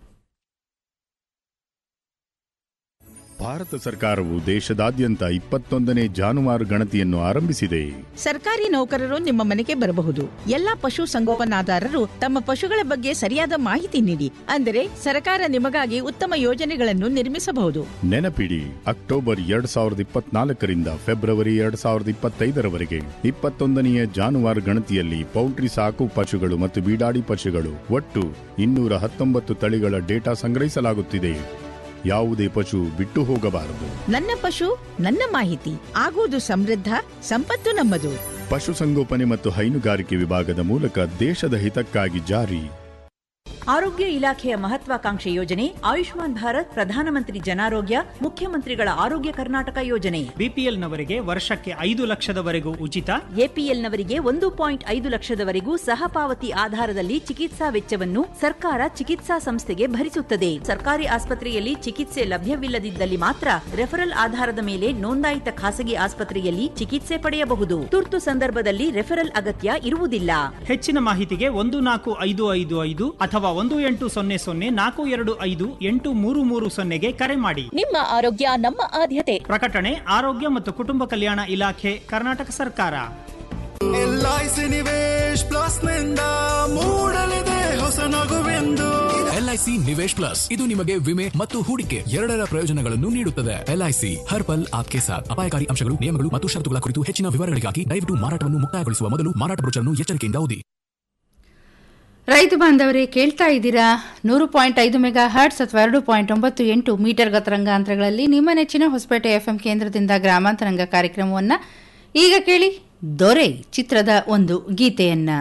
ಭಾರತ ಸರ್ಕಾರವು ದೇಶದಾದ್ಯಂತ ಇಪ್ಪತ್ತೊಂದನೇ ಜಾನುವಾರು ಗಣತಿಯನ್ನು ಆರಂಭಿಸಿದೆ ಸರ್ಕಾರಿ ನೌಕರರು ನಿಮ್ಮ ಮನೆಗೆ ಬರಬಹುದು ಎಲ್ಲಾ ಪಶು ಸಂಗೋಪನಾದಾರರು ತಮ್ಮ ಪಶುಗಳ ಬಗ್ಗೆ ಸರಿಯಾದ ಮಾಹಿತಿ ನೀಡಿ ಅಂದರೆ ಸರ್ಕಾರ ನಿಮಗಾಗಿ ಉತ್ತಮ ಯೋಜನೆಗಳನ್ನು ನಿರ್ಮಿಸಬಹುದು ನೆನಪಿಡಿ ಅಕ್ಟೋಬರ್ ಎರಡ್ ಸಾವಿರದ ಇಪ್ಪತ್ನಾಲ್ಕರಿಂದ ಫೆಬ್ರವರಿ ಎರಡ್ ಸಾವಿರದ ಇಪ್ಪತ್ತೈದರವರೆಗೆ ಇಪ್ಪತ್ತೊಂದನೆಯ ಜಾನುವಾರು ಗಣತಿಯಲ್ಲಿ ಪೌಲ್ಟ್ರಿ ಸಾಕು ಪಶುಗಳು ಮತ್ತು ಬೀಡಾಡಿ ಪಶುಗಳು ಒಟ್ಟು ಇನ್ನೂರ ಹತ್ತೊಂಬತ್ತು ತಳಿಗಳ ಡೇಟಾ ಸಂಗ್ರಹಿಸಲಾಗುತ್ತಿದೆ ಯಾವುದೇ ಪಶು ಬಿಟ್ಟು ಹೋಗಬಾರದು ನನ್ನ ಪಶು ನನ್ನ ಮಾಹಿತಿ ಆಗುವುದು ಸಮೃದ್ಧ ಸಂಪತ್ತು ನಮ್ಮದು ಪಶುಸಂಗೋಪನೆ ಮತ್ತು ಹೈನುಗಾರಿಕೆ ವಿಭಾಗದ ಮೂಲಕ ದೇಶದ ಹಿತಕ್ಕಾಗಿ ಜಾರಿ ಆರೋಗ್ಯ ಇಲಾಖೆಯ ಮಹತ್ವಾಕಾಂಕ್ಷೆ ಯೋಜನೆ ಆಯುಷ್ಮಾನ್ ಭಾರತ್ ಪ್ರಧಾನಮಂತ್ರಿ ಜನಾರೋಗ್ಯ ಮುಖ್ಯಮಂತ್ರಿಗಳ ಆರೋಗ್ಯ ಕರ್ನಾಟಕ ಯೋಜನೆ ಬಿಪಿಎಲ್ನವರಿಗೆ ವರ್ಷಕ್ಕೆ ಐದು ಲಕ್ಷದವರೆಗೂ ಉಚಿತ ಎಪಿಎಲ್ನವರಿಗೆ ಒಂದು ಪಾಯಿಂಟ್ ಐದು ಲಕ್ಷದವರೆಗೂ ಸಹ ಪಾವತಿ ಆಧಾರದಲ್ಲಿ ಚಿಕಿತ್ಸಾ ವೆಚ್ಚವನ್ನು ಸರ್ಕಾರ ಚಿಕಿತ್ಸಾ ಸಂಸ್ಥೆಗೆ ಭರಿಸುತ್ತದೆ ಸರ್ಕಾರಿ ಆಸ್ಪತ್ರೆಯಲ್ಲಿ ಚಿಕಿತ್ಸೆ ಲಭ್ಯವಿಲ್ಲದಿದ್ದಲ್ಲಿ ಮಾತ್ರ ರೆಫರಲ್ ಆಧಾರದ ಮೇಲೆ ನೋಂದಾಯಿತ ಖಾಸಗಿ ಆಸ್ಪತ್ರೆಯಲ್ಲಿ ಚಿಕಿತ್ಸೆ ಪಡೆಯಬಹುದು ತುರ್ತು ಸಂದರ್ಭದಲ್ಲಿ ರೆಫರಲ್ ಅಗತ್ಯ ಇರುವುದಿಲ್ಲ ಹೆಚ್ಚಿನ ಮಾಹಿತಿಗೆ ಒಂದು ನಾಲ್ಕು ಐದು ಐದು ಐದು ಅಥವಾ ಒಂದು ಎಂಟು ಸೊನ್ನೆ ಸೊನ್ನೆ ನಾಲ್ಕು ಎರಡು ಐದು ಎಂಟು ಮೂರು ಮೂರು ಸೊನ್ನೆಗೆ ಕರೆ ಮಾಡಿ ನಿಮ್ಮ ಆರೋಗ್ಯ ನಮ್ಮ ಆದ್ಯತೆ ಪ್ರಕಟಣೆ ಆರೋಗ್ಯ ಮತ್ತು ಕುಟುಂಬ ಕಲ್ಯಾಣ ಇಲಾಖೆ ಕರ್ನಾಟಕ ಸರ್ಕಾರ ಎಲ್ಐಸಿ ನಿವೇಶ್ ಪ್ಲಸ್ ನಿಂದ ಮೂಡಲಿದೆ ಹೊಸ ನಗುವೆಂದು ಎಲ್ಐಸಿ ನಿವೇಶ್ ಪ್ಲಸ್ ಇದು ನಿಮಗೆ ವಿಮೆ ಮತ್ತು ಹೂಡಿಕೆ ಎರಡರ ಪ್ರಯೋಜನಗಳನ್ನು ನೀಡುತ್ತದೆ ಎಲ್ಐಸಿ ಹರ್ ಪಲ್ ಆಪ್ಕೆ ಸಾಥ್ ಅಪಾಯಕಾರಿ ಅಂಶಗಳು ನಿಯಮಗಳು ಮತ್ತು ಷರತ್ತುಗಳ ಕುರಿತು ಹೆಚ್ಚಿನ ವಿವರಗಳಿಗಾಗಿ ದಯವಿಟ್ಟು ಮಾರಾಟವನ್ನು ಮುಕ್ತಾಯಗೊಳಿಸುವ ಮೊದಲು ಮಾರಾಟ ಬ್ರೋಚರ್ನ್ನು ಎಚ್ಚರಿಕೆಯಿಂದ ಓದಿ ರೈತ ಬಾಂಧವರೇ ಕೇಳ್ತಾ ಇದ್ದೀರಾ ನೂರು ಪಾಯಿಂಟ್ ಐದು ಮೆಗಾ ಹರ್ಟ್ಸ್ ಅಥವಾ ಎರಡು ಪಾಯಿಂಟ್ ಒಂಬತ್ತು ಎಂಟು ಮೀಟರ್ ಗತರಂಗಾಂತರಗಳಲ್ಲಿ ನಿಮ್ಮ ನೆಚ್ಚಿನ ಹೊಸಪೇಟೆ ಎಫ್ಎಂ ಕೇಂದ್ರದಿಂದ ಗ್ರಾಮಾಂತರಂಗ ಕಾರ್ಯಕ್ರಮವನ್ನ ಈಗ ಕೇಳಿ ದೊರೆ ಚಿತ್ರದ ಒಂದು ಗೀತೆಯನ್ನ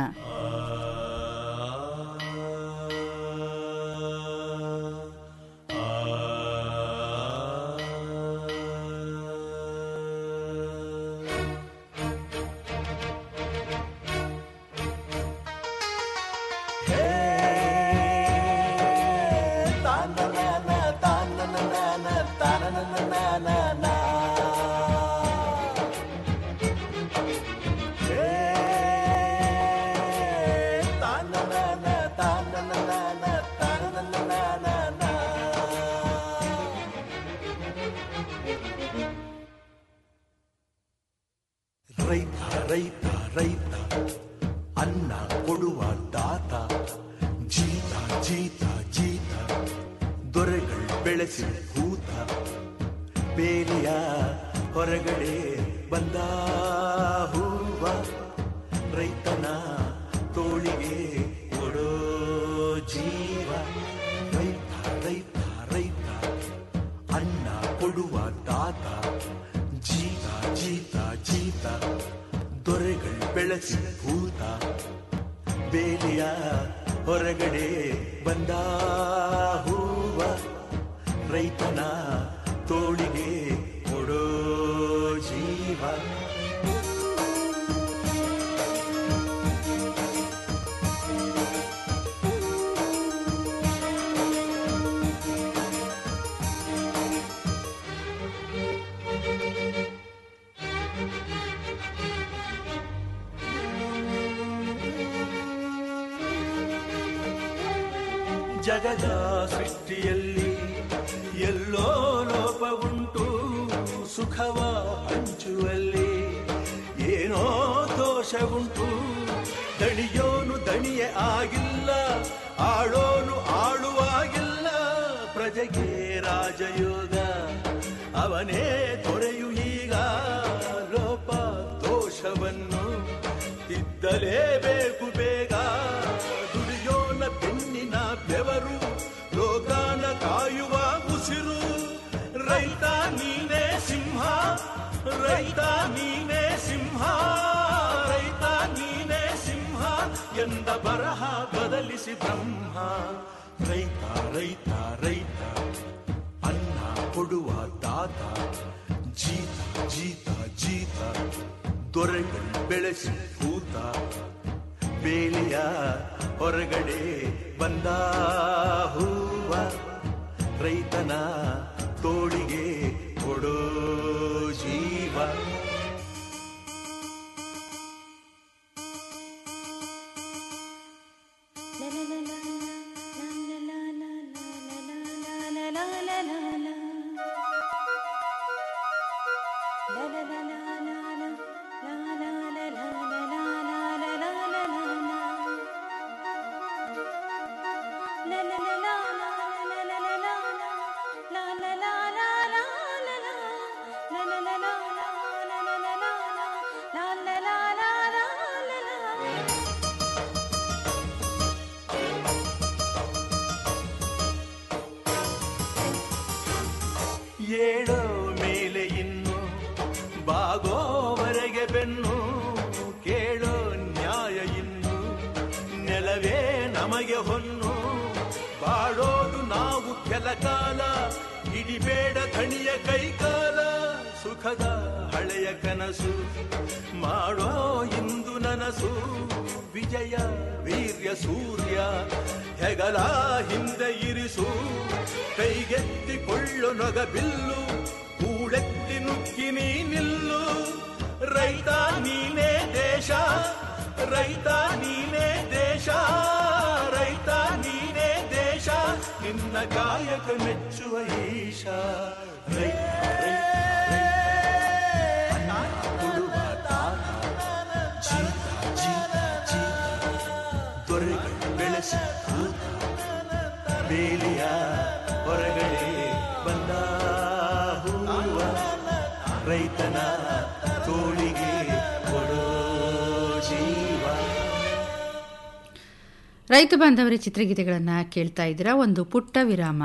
ರೈತ ರೈತ ರೈತ ಅನ್ನ ಕೊಡುವ ದಾತ ಜೀತ ಜೀತ ಜೀತ ದೊರೆಗಳು ಬೆಳೆಸಿದ ಭೂತ ಬೇಲಿಯ ಹೊರಗಡೆ ಬಂದ ಹೂವ ರೈತನ ತೋಳಿಗೆ ಕೊಡೋ ಜೀವ ರೈತ ರೈತ ರೈತ ಅನ್ನ ಕೊಡುವ ದಾತ ಜೀತ ಜೀತ ಜೀತ ದೊರೆಗಳು ಬೆಳೆಸಿದ ಭೂತ ಬೇಲಿಯ ಹೊರಗಡೆ ಬಂದ ಹೂವ ರೈತನ ತೋಳಿಗೆ ಕೊಡೋ ಜೀವ ಜಗದ ಸೃಷ್ಟಿಯಲ್ಲಿ ಎಲ್ಲೋ ಲೋಪವುಂಟು ಸುಖವ ಹಂಚುವಲ್ಲಿ ಏನೋ ದೋಷವುಂಟು ದಣಿಯೋನು ದಣಿಯೇ ಆಗಿಲ್ಲ ಆಳೋನು ಆಳುವಾಗಿಲ್ಲ ಪ್ರಜೆಗೆ ರಾಜಯೋಗ ಅವನೇ ದೊರೆಯು ಈಗ ಲೋಪ ದೋಷವನ್ನು ತಿದ್ದಲೇಬೇಕು ಬೇಗ ದುಡಿಯೋನ ಬೆನ್ನಿನ ಬೆವರು ಲೋಕಾನ ಕಾಯುವ ಉಸಿರು ರೈತ ನೀನೇ ಸಿಂಹ ರೈತ ನೀನೇ ಸಿಂಹ ರೈತ ನೀನೇ ಸಿಂಹ ಎಂದ ಬರಹ ಬದಲಿಸಿ ಬ್ರಹ್ಮ ರೈತ ರೈತ ರೈತ ಅನ್ನ ಕೊಡುವ ದಾತ ಜೀತ ಜೀತ ಜೀತ ದೊರೆಗಳು ಬೆಳೆಸಿ ಭೂತ ಬೇಲಿಯ ಹೊರಗಡೆ ಬಂದ ಹೂವ ರೈತನ ತೋಳಿಗೆ ಕೊಡೋ ಜೀವ la la ನಮಗೆ ಹೊನ್ನು ಬಾಳೋದು ನಾವು ಕೆಲ ಕಾಲ ಹಿಡಿಬೇಡ ಧಣಿಯ ಕೈಕಾಲ ಸುಖದ ಹಳೆಯ ಕನಸು ಮಾಡೋ ಇಂದು ನನಸು ವಿಜಯ ವೀರ್ಯ ಸೂರ್ಯ ಹೆಗಲ ಹಿಂದೆ ಇರಿಸು ಕೈಗೆತ್ತಿಕೊಳ್ಳು ನೊಗ ಬಿಲ್ಲು ಕೂಳೆತ್ತಿ ನುಗ್ಗಿ ನೀ ನಿಲ್ಲು ರೈತ ನೀನೇ ದೇಶ ರೈತ ನೀನೇ ದೇಶ ರೈತ ನೀನೇ ದೇಶ ನಿನ್ನ ಕಾಯಕ ಮೆಚ್ಚುವ ಈಶ ರೈತ ರೈತ ದೊರೆಗಳು ಬೆಳೆಸಿ ಬೇಲಿಯ ಹೊರಗಡೆ ಬಂದ ಹೂವ ರೈತನ ತೋಳಿಗೆ ಕೊಡೋ ಜೀವ ರೈತ ಬಾಂಧವರ ಚಿತ್ರಗೀತೆಗಳನ್ನ ಕೇಳ್ತಾ ಇದ್ದೀರಾ ಒಂದು ಪುಟ್ಟ ವಿರಾಮ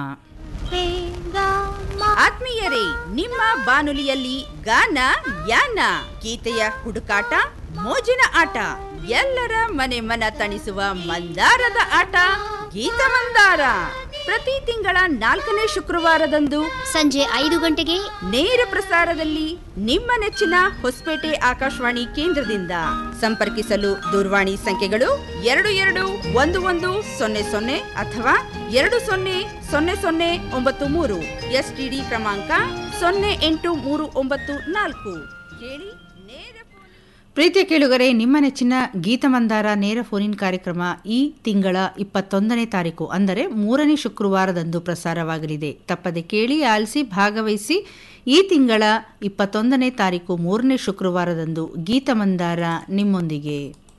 ಆತ್ಮೀಯರೇ ನಿಮ್ಮ ಬಾನುಲಿಯಲ್ಲಿ ಗಾನ ಯಾನ ಗೀತೆಯ ಹುಡುಕಾಟ ಮೋಜಿನ ಆಟ ಎಲ್ಲರ ಮನೆ ಮನ ತಣಿಸುವ ಮಂದಾರದ ಆಟ ಗೀತ ಮಂದಾರ ಪ್ರತಿ ತಿಂಗಳ ನಾಲ್ಕನೇ ಶುಕ್ರವಾರದಂದು ಸಂಜೆ ಐದು ಗಂಟೆಗೆ ನೇರ ಪ್ರಸಾರದಲ್ಲಿ ನಿಮ್ಮ ನೆಚ್ಚಿನ ಹೊಸಪೇಟೆ ಆಕಾಶವಾಣಿ ಕೇಂದ್ರದಿಂದ ಸಂಪರ್ಕಿಸಲು ದೂರವಾಣಿ ಸಂಖ್ಯೆಗಳು ಎರಡು ಎರಡು ಒಂದು ಒಂದು ಸೊನ್ನೆ ಸೊನ್ನೆ ಅಥವಾ ಎರಡು ಸೊನ್ನೆ ಸೊನ್ನೆ ಸೊನ್ನೆ ಒಂಬತ್ತು ಮೂರು ಎಸ್ಟಿಡಿ ಕ್ರಮಾಂಕ ಸೊನ್ನೆ ಎಂಟು ಮೂರು ಒಂಬತ್ತು ನಾಲ್ಕು ಕೇಳಿ ಪ್ರೀತಿಯ ಕೇಳುಗರೆ ನಿಮ್ಮ ನೆಚ್ಚಿನ ಗೀತಮಂದಾರ ನೇರ ಫೋನಿನ್ ಕಾರ್ಯಕ್ರಮ ಈ ತಿಂಗಳ ಇಪ್ಪತ್ತೊಂದನೇ ತಾರೀಕು ಅಂದರೆ ಮೂರನೇ ಶುಕ್ರವಾರದಂದು ಪ್ರಸಾರವಾಗಲಿದೆ ತಪ್ಪದೆ ಕೇಳಿ ಆಲಿಸಿ ಭಾಗವಹಿಸಿ ಈ ತಿಂಗಳ ಇಪ್ಪತ್ತೊಂದನೇ ತಾರೀಕು ಮೂರನೇ ಶುಕ್ರವಾರದಂದು ಗೀತಮಂದಾರ ನಿಮ್ಮೊಂದಿಗೆ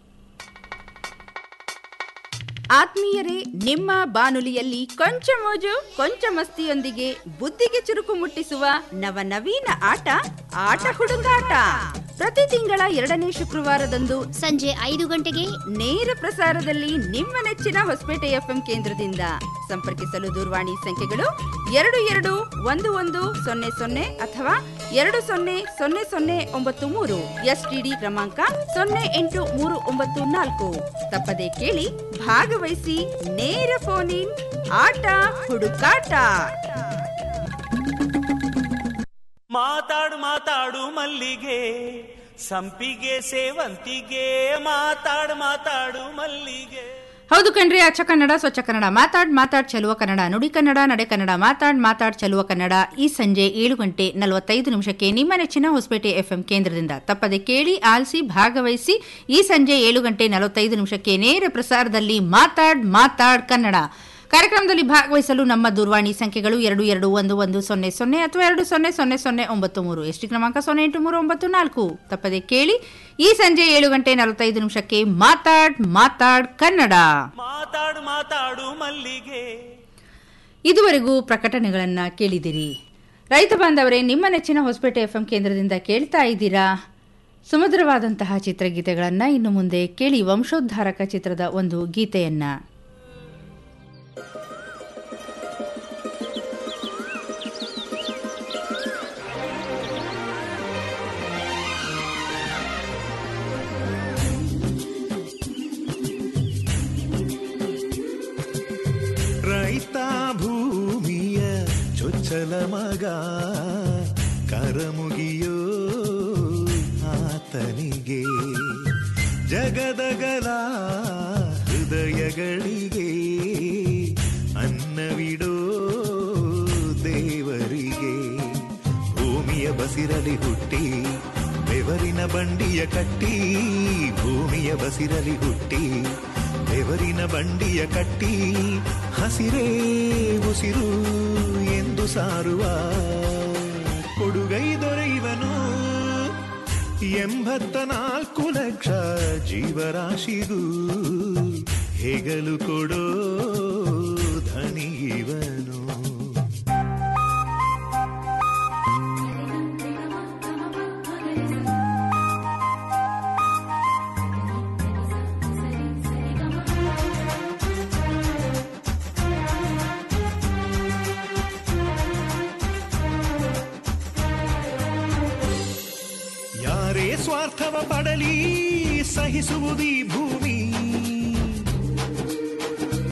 ಆತ್ಮೀಯರೇ ನಿಮ್ಮ ಬಾನುಲಿಯಲ್ಲಿ ಕೊಂಚ ಮೋಜು ಕೊಂಚ ಮಸ್ತಿಯೊಂದಿಗೆ ಬುದ್ಧಿಗೆ ಚುರುಕು ಮುಟ್ಟಿಸುವ ನವನವೀನ ಆಟ ಆಟ ಹುಡುಗಾಟ ಪ್ರತಿ ತಿಂಗಳ ಎರಡನೇ ಶುಕ್ರವಾರದಂದು ಸಂಜೆ ಐದು ಗಂಟೆಗೆ ನೇರ ಪ್ರಸಾರದಲ್ಲಿ ನಿಮ್ಮ ನೆಚ್ಚಿನ ಹೊಸಪೇಟೆ ಎಫ್ಎಂ ಕೇಂದ್ರದಿಂದ ಸಂಪರ್ಕಿಸಲು ದೂರವಾಣಿ ಸಂಖ್ಯೆಗಳು ಎರಡು ಎರಡು ಒಂದು ಒಂದು ಸೊನ್ನೆ ಸೊನ್ನೆ ಅಥವಾ ಎರಡು ಸೊನ್ನೆ ಸೊನ್ನೆ ಸೊನ್ನೆ ಒಂಬತ್ತು ಮೂರು ಎಸ್ಟಿಡಿ ಕ್ರಮಾಂಕ ಸೊನ್ನೆ ಎಂಟು ಮೂರು ಒಂಬತ್ತು ನಾಲ್ಕು ತಪ್ಪದೆ ಕೇಳಿ ಭಾಗವಹಿಸಿ ನೇರ ಫೋನ್ ಇನ್ ಆಟ ಹುಡುಕಾಟ ಮಾತಾಡು ಮಾತಾಡು ಮಲ್ಲಿಗೆ ಸಂಪಿಗೆ ಸೇವಂತಿಗೆ ಮಾತಾಡು ಮಾತಾಡು ಮಲ್ಲಿಗೆ ಹೌದು ಕಣ್ರಿ ಅಚ್ಚ ಕನ್ನಡ ಸ್ವಚ್ಛ ಕನ್ನಡ ಮಾತಾಡ್ ಮಾತಾಡ್ ಚಲುವ ಕನ್ನಡ ನುಡಿ ಕನ್ನಡ ನಡೆ ಕನ್ನಡ ಮಾತಾಡ್ ಮಾತಾಡ್ ಚಲುವ ಕನ್ನಡ ಈ ಸಂಜೆ ಏಳು ಗಂಟೆ ನಲವತ್ತೈದು ನಿಮಿಷಕ್ಕೆ ನಿಮ್ಮ ನೆಚ್ಚಿನ ಹೊಸಪೇಟೆ ಎಫ್ಎಂ ಕೇಂದ್ರದಿಂದ ತಪ್ಪದೆ ಕೇಳಿ ಆಲಿಸಿ ಭಾಗವಹಿಸಿ ಈ ಸಂಜೆ ಏಳು ಗಂಟೆ ನಲವತ್ತೈದು ನಿಮಿಷಕ್ಕೆ ನೇರ ಪ್ರಸಾರದಲ್ಲಿ ಮಾತಾಡ್ ಮಾತಾಡ್ ಕನ್ನಡ ಕಾರ್ಯಕ್ರಮದಲ್ಲಿ ಭಾಗವಹಿಸಲು ನಮ್ಮ ದೂರವಾಣಿ ಸಂಖ್ಯೆಗಳು ಎರಡು ಎರಡು ಒಂದು ಒಂದು ಸೊನ್ನೆ ಸೊನ್ನೆ ಅಥವಾ ಎರಡು ಸೊನ್ನೆ ಸೊನ್ನೆ ಸೊನ್ನೆ ಒಂಬತ್ತು ಮೂರು ಎಸ್ಟಿ ಕ್ರಮಾಂಕ ಸೊನ್ನೆ ಎಂಟು ಮೂರು ಒಂಬತ್ತು ನಾಲ್ಕು ತಪ್ಪದೆ ಕೇಳಿ ಈ ಸಂಜೆ ಏಳು ಗಂಟೆ ನಲವತ್ತೈದು ನಿಮಿಷಕ್ಕೆ ಮಾತಾಡ್ ಮಾತಾಡ್ ಕನ್ನಡ ಮಾತಾಡು ಮಾತಾಡು ಮಲ್ಲಿಗೆ ಇದುವರೆಗೂ ಪ್ರಕಟಣೆಗಳನ್ನ ಕೇಳಿದಿರಿ ರೈತ ಬಾಂಧವರೇ ನಿಮ್ಮ ನೆಚ್ಚಿನ ಹೊಸಪೇಟೆ ಎಫ್ಎಂ ಕೇಂದ್ರದಿಂದ ಕೇಳ್ತಾ ಇದ್ದೀರಾ ಸುಮಧುರವಾದಂತಹ ಚಿತ್ರಗೀತೆಗಳನ್ನ ಇನ್ನು ಮುಂದೆ ಕೇಳಿ ವಂಶೋದ್ಧಾರಕ ಚಿತ್ರದ ಒಂದು ಗೀತೆಯನ್ನ ರೈತ ಭೂಮಿಯ ಚೊಚ್ಚಲ ಮಗ ಕರಮುಗಿಯೋ ಆತನಿಗೆ ಜಗದಗಲ ಹೃದಯಗಳಿಗೆ ಅನ್ನವಿಡೋ ದೇವರಿಗೆ ಭೂಮಿಯ ಬಸಿರಲಿ ಹುಟ್ಟಿ ಬೆವರಿನ ಬಂಡಿಯ ಕಟ್ಟಿ ಭೂಮಿಯ ಬಸಿರಲಿ ಹುಟ್ಟಿ ಬೆವರಿನ ಬಂಡಿಯ ಕಟ್ಟಿ ಹಸಿರೇ ಉಸಿರು ಎಂದು ಸಾರುವ ಕೊಡುಗೈ ದೊರೆಯುವನು ಎಂಬತ್ತ ನಾಲ್ಕು ಲಕ್ಷ ಜೀವರಾಶಿಗೂ ಹೆಗಲು ಕೊಡೋ ಧನಿಯವನು ಯಾರೇ ಸ್ವಾರ್ಥವ ಪಡಲಿ ಸಹಿಸುವುದೀ ಭೂಮಿ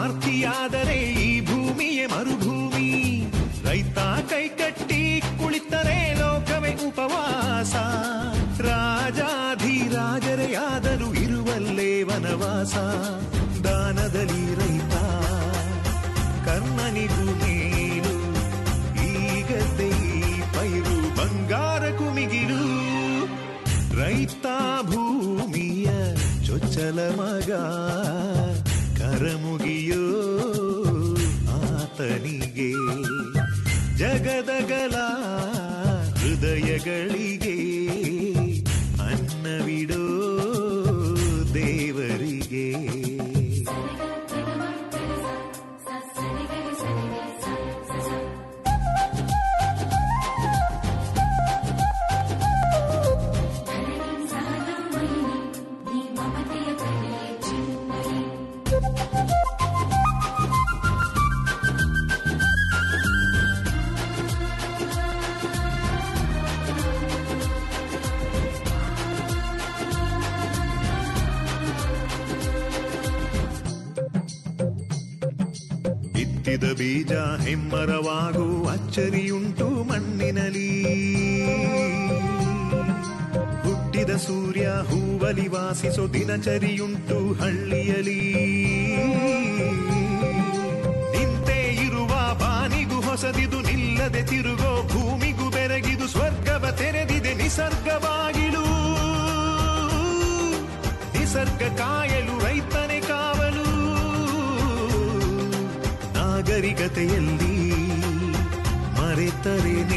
ಸ್ವಾರ್ಥಿಯಾದರೆ ಈ ಭೂಮಿಯೇ ಮರುಭೂಮಿ ರೈತ ಕೈಕಟ್ಟಿ ಕುಳಿತರೆ ಲೋಕವೇ ಉಪವಾಸ ರಾಜಾಧಿರಾಜರೇ ಆದರೂ ಇರುವಲ್ಲೇ ವನವಾಸ ದಾನದಲ್ಲಿ ರೈತ ಕರ್ಣನಿಗೂ ಮೇಲು ಈಗದ್ದೇ ಈ ಪೈರು ಬಂಗಾರ ಕುಮಿಗಿಲು ರೈತ ಭೂಮಿಯ ಚೊಚ್ಚಲ ಮಗ ಕರಮುಗಿಯೋ ಆತನಿಗೆ ಜಗದಗಲ ಹೃದಯಗಳಿಗೆ ಅನ್ನವಿಡೋ ದೇವರಿಗೆ ಬಿತ್ತಿದ ಬೀಜ ಹೆಮ್ಮರವಾಗೋ ಅಚ್ಚರಿಯುಂಟು ಮಣ್ಣಿನಲಿ ಹುಟ್ಟಿದ ಸೂರ್ಯ ಹೂವಲಿ ವಾಸಿಸೋ ದಿನಚರಿಯುಂಟು ಹಳ್ಳಿಯಲಿ ನಿಂತೇ ಇರುವ ಬಾನಿಗೂ ಹೊಸದಿದು ನಿಲ್ಲದೆ ತಿರುಗೋ ಭೂಮಿಗೂ ಬೆರಗಿದು ಸ್ವರ್ಗವ ತೆರೆದಿದೆ ನಿಸರ್ಗವಾಗಿಲು ನಿಸರ್ಗ ಕಾಯಲು ರೈತನೇ ಕಾವಲು ನಾಗರಿಕತೆಯಲ್ಲಿ ಮರೆತರೆ